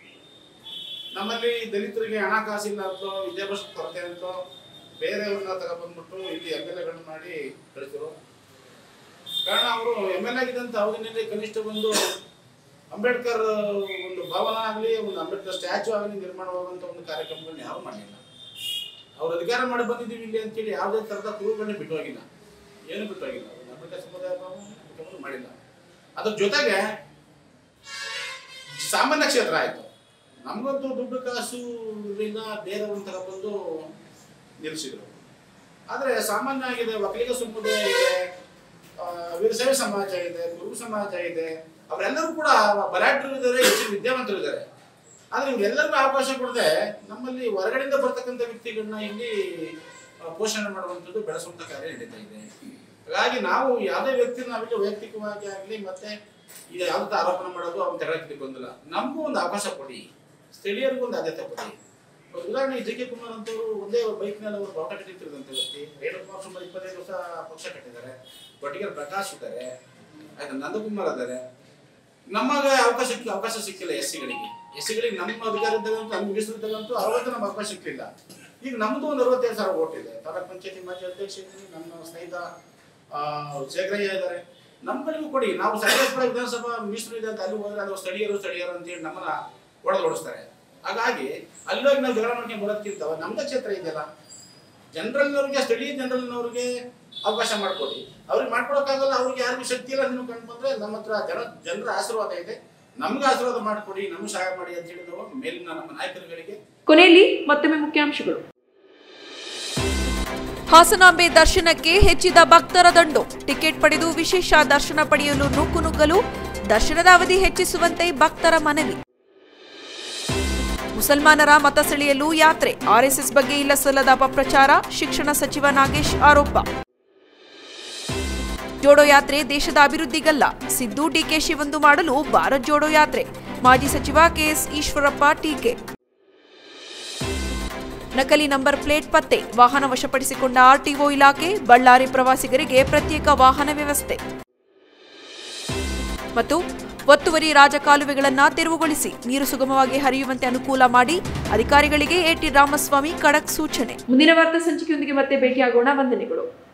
ನಮ್ಮಲ್ಲಿ ದಲಿತರಿಗೆ ಹಣಕಾಸಿಲ್ಲ ಅಂತೋ ವಿದ್ಯಾಭ್ಯಾಸ ಕೊರತೆ ಅಂತೋ ಬೇರೆಯವ್ರನ್ನ ತಗೊಬಂದ್ಬಿಟ್ಟು ಇಲ್ಲಿ ಎಮ್ ಎಲ್ ಎಗಳನ್ನ ಮಾಡಿ ಕಳಿಸಿದ್ರು ಕಾರಣ ಅವರು ಎಮ್ ಎಲ್ ಎ ಆಗಿದ್ದಂಥ ಅವಧಿನಲ್ಲಿ ಕನಿಷ್ಠ ಒಂದು ಅಂಬೇಡ್ಕರ್ ಒಂದು ಭವನ ಆಗಲಿ ಒಂದು ಅಂಬೇಡ್ಕರ್ ಸ್ಟ್ಯಾಚು ಆಗಲಿ ನಿರ್ಮಾಣವಾಗುವಂಥ ಒಂದು ಕಾರ್ಯಕ್ರಮಗಳನ್ನ ಯಾರು ಮಾಡಲಿಲ್ಲ ಅವ್ರು ಅಧಿಕಾರ ಮಾಡಿ ಬಂದಿದ್ದೀವಿ ಇಲ್ಲಿ ಅಂತೇಳಿ ಯಾವುದೇ ಥರದ ಕುರುಗಳನ್ನ ಬಿಟ್ಟು ಹೋಗಿಲ್ಲ ಏನು ಬಿಟ್ಟು ಹೋಗಿಲ್ಲ ಒಂದು ಅಂಬೇಡ್ಕರ್ ಸಮುದಾಯ ಭವನ ಬಿಟ್ಟು ಮಾಡಿಲ್ಲ ಅದ್ರ ಜೊತೆಗೆ ಸಾಮಾನ್ಯ ಕ್ಷೇತ್ರ ಆಯಿತು ನಮಗಂತೂ ದುಡ್ಡು ಕಾಸು ಇದರಿಂದ ಬೇರೆಯವ್ರನ್ನ ತಗೊಬಂದು ನಿಲ್ಲಿಸಿದ್ರು ಆದರೆ ಸಾಮಾನ್ಯ ಆಗಿದೆ ಒಕ್ಕಲಿಗ ಸಮುದಾಯ ಇದೆ ಆ, ವೀರಶೈವ ಸಮಾಜ ಇದೆ ಕುರುಬ ಸಮಾಜ ಇದೆ ಅವರೆಲ್ಲರೂ ಕೂಡ ಬಲಾಢ್ಯರು ಇದ್ದಾರೆ ಹೆಚ್ಚು ವಿದ್ಯಾವಂತರು ಇದ್ದಾರೆ ಆದ್ರೆ ಇವರೆಲ್ಲರಿಗೂ ಅವಕಾಶ ಕೊಡದೆ ನಮ್ಮಲ್ಲಿ ಹೊರಗಡೆಯಿಂದ ಬರ್ತಕ್ಕಂಥ ವ್ಯಕ್ತಿಗಳನ್ನ ಇಲ್ಲಿ ಆ, ಪೋಷಣೆ ಮಾಡುವಂಥದ್ದು ಬೆಳೆಸುವಂತ ಕಾರ್ಯ ನಡೀತಾ ಇದೆ ಹಾಗಾಗಿ ನಾವು ಯಾವುದೇ ವ್ಯಕ್ತಿ ನಾವಿಲ್ಲಿ ವೈಯಕ್ತಿಕವಾಗಿ ಆಗಲಿ ಮತ್ತೆ ಈಗ ಯಾವ್ದು ಆರೋಪಣೆ ಮಾಡೋದು ಅವ್ನು ತಗೊಳಕ್ಕೆ ಬಂದಿಲ್ಲ ನಮಗೂ ಒಂದು ಅವಕಾಶ ಕೊಡಿ ಸ್ಥಳೀಯರಿಗೂ ಒಂದು ಆದ್ಯತೆ ಕೊಡಿ ಒಂದು ಉದಾಹರಣೆ ಜಿ ಕೆ ಕುಮಾರ್ ಅಂತವರು ಒಂದೇ ಬೈಕ್ನಲ್ಲಿ ಅವರು ಬಾವುಟ ಕಟ್ಟಿರ್ತಿರೋದಂತ ವ್ಯಕ್ತಿ ರೇಣುಕುಮಾರ್ ಸುಮಾರು ಇಪ್ಪತ್ತೈದು ವರ್ಷ ಪಕ್ಷ ಕಟ್ಟಿದ್ದಾರೆ ಒಟ್ಟಿಗೆ ಪ್ರಕಾಶ್ ಇದ್ದಾರೆ ಆಯ್ತು ನಂದಕುಮಾರ್ ಇದ್ದಾರೆ ನಮಗೆ ಅವಕಾಶ ಸಿಕ್ಕಿಲ್ಲ ಅವಕಾಶ ಸಿಕ್ಕಿಲ್ಲ ಎಸ್ ಸಿಗಳಿಗೆ ಎಸ್ ಸಿಗಳಿಗೆ ನಮ್ಮ ಅಧಿಕಾರ ಇದ್ದಾಗಂತೂ ನಮ್ಗೆ ಮೀಸಲಿದ್ದಾಗಂತೂ ಅರವತ್ತು ನಮ್ಗೆ ಅವಕಾಶ ಸಿಕ್ಕಿಲ್ಲ ಈಗ ನಮ್ದು ಒಂದು ಅರವತ್ತೈದು ಸಾವಿರ ಓಟ್ ಇದೆ ತಾಲೂಕ್ ಪಂಚಾಯತಿ ಮಾಜಿ ಅಧ್ಯಕ್ಷ ಇದ್ದೀನಿ ನಮ್ಮ ಸ್ನೇಹಿತ ಆ, ಶೇಖರಯ್ಯ ಇದ್ದಾರೆ ನಮ್ಮಲ್ಲಿಗೂ ಕೊಡಿ ನಾವು ಸಕಲೇಶ್ಪುರ ವಿಧಾನಸಭಾ ಮೀಸಲು ಇದೆ ಅಂತ ಅಲ್ಲಿ ಹೋದ್ರೆ ಅದು ಸ್ಥಳೀಯರು ಸ್ಥಳೀಯರು ಅಂತೇಳಿ ನಮ್ಮನ್ನ ಒಡೆದು ಓಡಿಸ್ತಾರೆ ಹಾಗಾಗಿ ಅಲ್ಲೋಗಿ ನಾವು ಜಗಳ ಮಾಡ್ಕೊಂಡು ಬರೋದಕ್ಕಿಂತ ನಮ್ದೇ ಕ್ಷೇತ್ರ ಇದೆಯಲ್ಲ ಜನರಲ್ನವ್ರಿಗೆ ಸ್ಥಳೀಯ ಜನರಲ್ನವ್ರಿಗೆ ಅವಕಾಶ ಮಾಡ್ಕೊಡಿ ಅವ್ರಿಗೆ ಮಾಡ್ಕೊಡಕ್ಕಾಗಲ್ಲ ಅವ್ರಿಗೆ ಯಾರಿಗೂ ಶಕ್ತಿ ಇಲ್ಲ ನೀವು ಕಂಡು ಬಂದ್ರೆ ನಮ್ಮ ಹತ್ರ ಜನ ಜನರ ಆಶೀರ್ವಾದ ಇದೆ ನಮ್ಗೆ ಆಶೀರ್ವಾದ ಮಾಡ್ಕೊಡಿ ನಮ್ಗೆ ಸಹಾಯ ಮಾಡಿ ಅಂತ ಹೇಳಿದ್ರು ಮೇಲಿನ ನಮ್ಮ ನಾಯಕರುಗಳಿಗೆ ಕೊನೆಯಲ್ಲಿ ಮತ್ತೊಮ್ಮೆ ಮುಖ್ಯಾಂಶಗಳು ಹಾಸನಾಂಬೆ ದರ್ಶನಕ್ಕೆ ಹೆಚ್ಚಿದ ಭಕ್ತರ ದಂಡು ಟಿಕೆಟ್ ಪಡೆದು ವಿಶೇಷ ದರ್ಶನ ಪಡೆಯಲು ನುಗ್ಗು ನುಗ್ಗಲು ದರ್ಶನದ ಅವಧಿ ಹೆಚ್ಚಿಸುವಂತೆ ಭಕ್ತರ ಮನವಿ ಮುಸಲ್ಮಾನರ ಮತ ಸೆಳೆಯಲು ಯಾತ್ರೆ ಆರ್ಎಸ್ಎಸ್ ಬಗ್ಗೆ ಇಲ್ಲ ಸಲ್ಲದ ಅಪಪ್ರಚಾರ ಶಿಕ್ಷಣ ಸಚಿವ ನಾಗೇಶ್ ಆರೋಪ ಜೋಡೋ ಯಾತ್ರೆ ದೇಶದ ಅಭಿವೃದ್ಧಿಗಲ್ಲ ಸಿದ್ದು ಡಿಕೆಶಿ ಒಂದು ಮಾಡಲು ಭಾರತ್ ಜೋಡೋ ಯಾತ್ರೆ ಮಾಜಿ ಸಚಿವ ಕೆಎಸ್ ಈಶ್ವರಪ್ಪ ಟೀಕೆ ನಕಲಿ ನಂಬರ್ ಪ್ಲೇಟ್ ಪತ್ತೆ ವಾಹನ ವಶಪಡಿಸಿಕೊಂಡ ಆರ್ಟಿಒ ಇಲಾಖೆ ಬಳ್ಳಾರಿ ಪ್ರವಾಸಿಗರಿಗೆ ಪ್ರತ್ಯೇಕ ವಾಹನ ವ್ಯವಸ್ಥೆ ಮತ್ತು ಒತ್ತುವರಿ ರಾಜಕಾಲುವೆಗಳನ್ನ ತೆರವುಗೊಳಿಸಿ ನೀರು ಸುಗಮವಾಗಿ ಹರಿಯುವಂತೆ ಅನುಕೂಲ ಮಾಡಿ ಅಧಿಕಾರಿಗಳಿಗೆ ಎಟಿ ರಾಮಸ್ವಾಮಿ ಖಡಕ್ ಸೂಚನೆ ಮುಂದಿನ ವಾರ್ತಾ ಸಂಚಿಕೆಯೊಂದಿಗೆ ಮತ್ತೆ ಭೇಟಿಯಾಗೋಣ ವಂದನೆಗಳು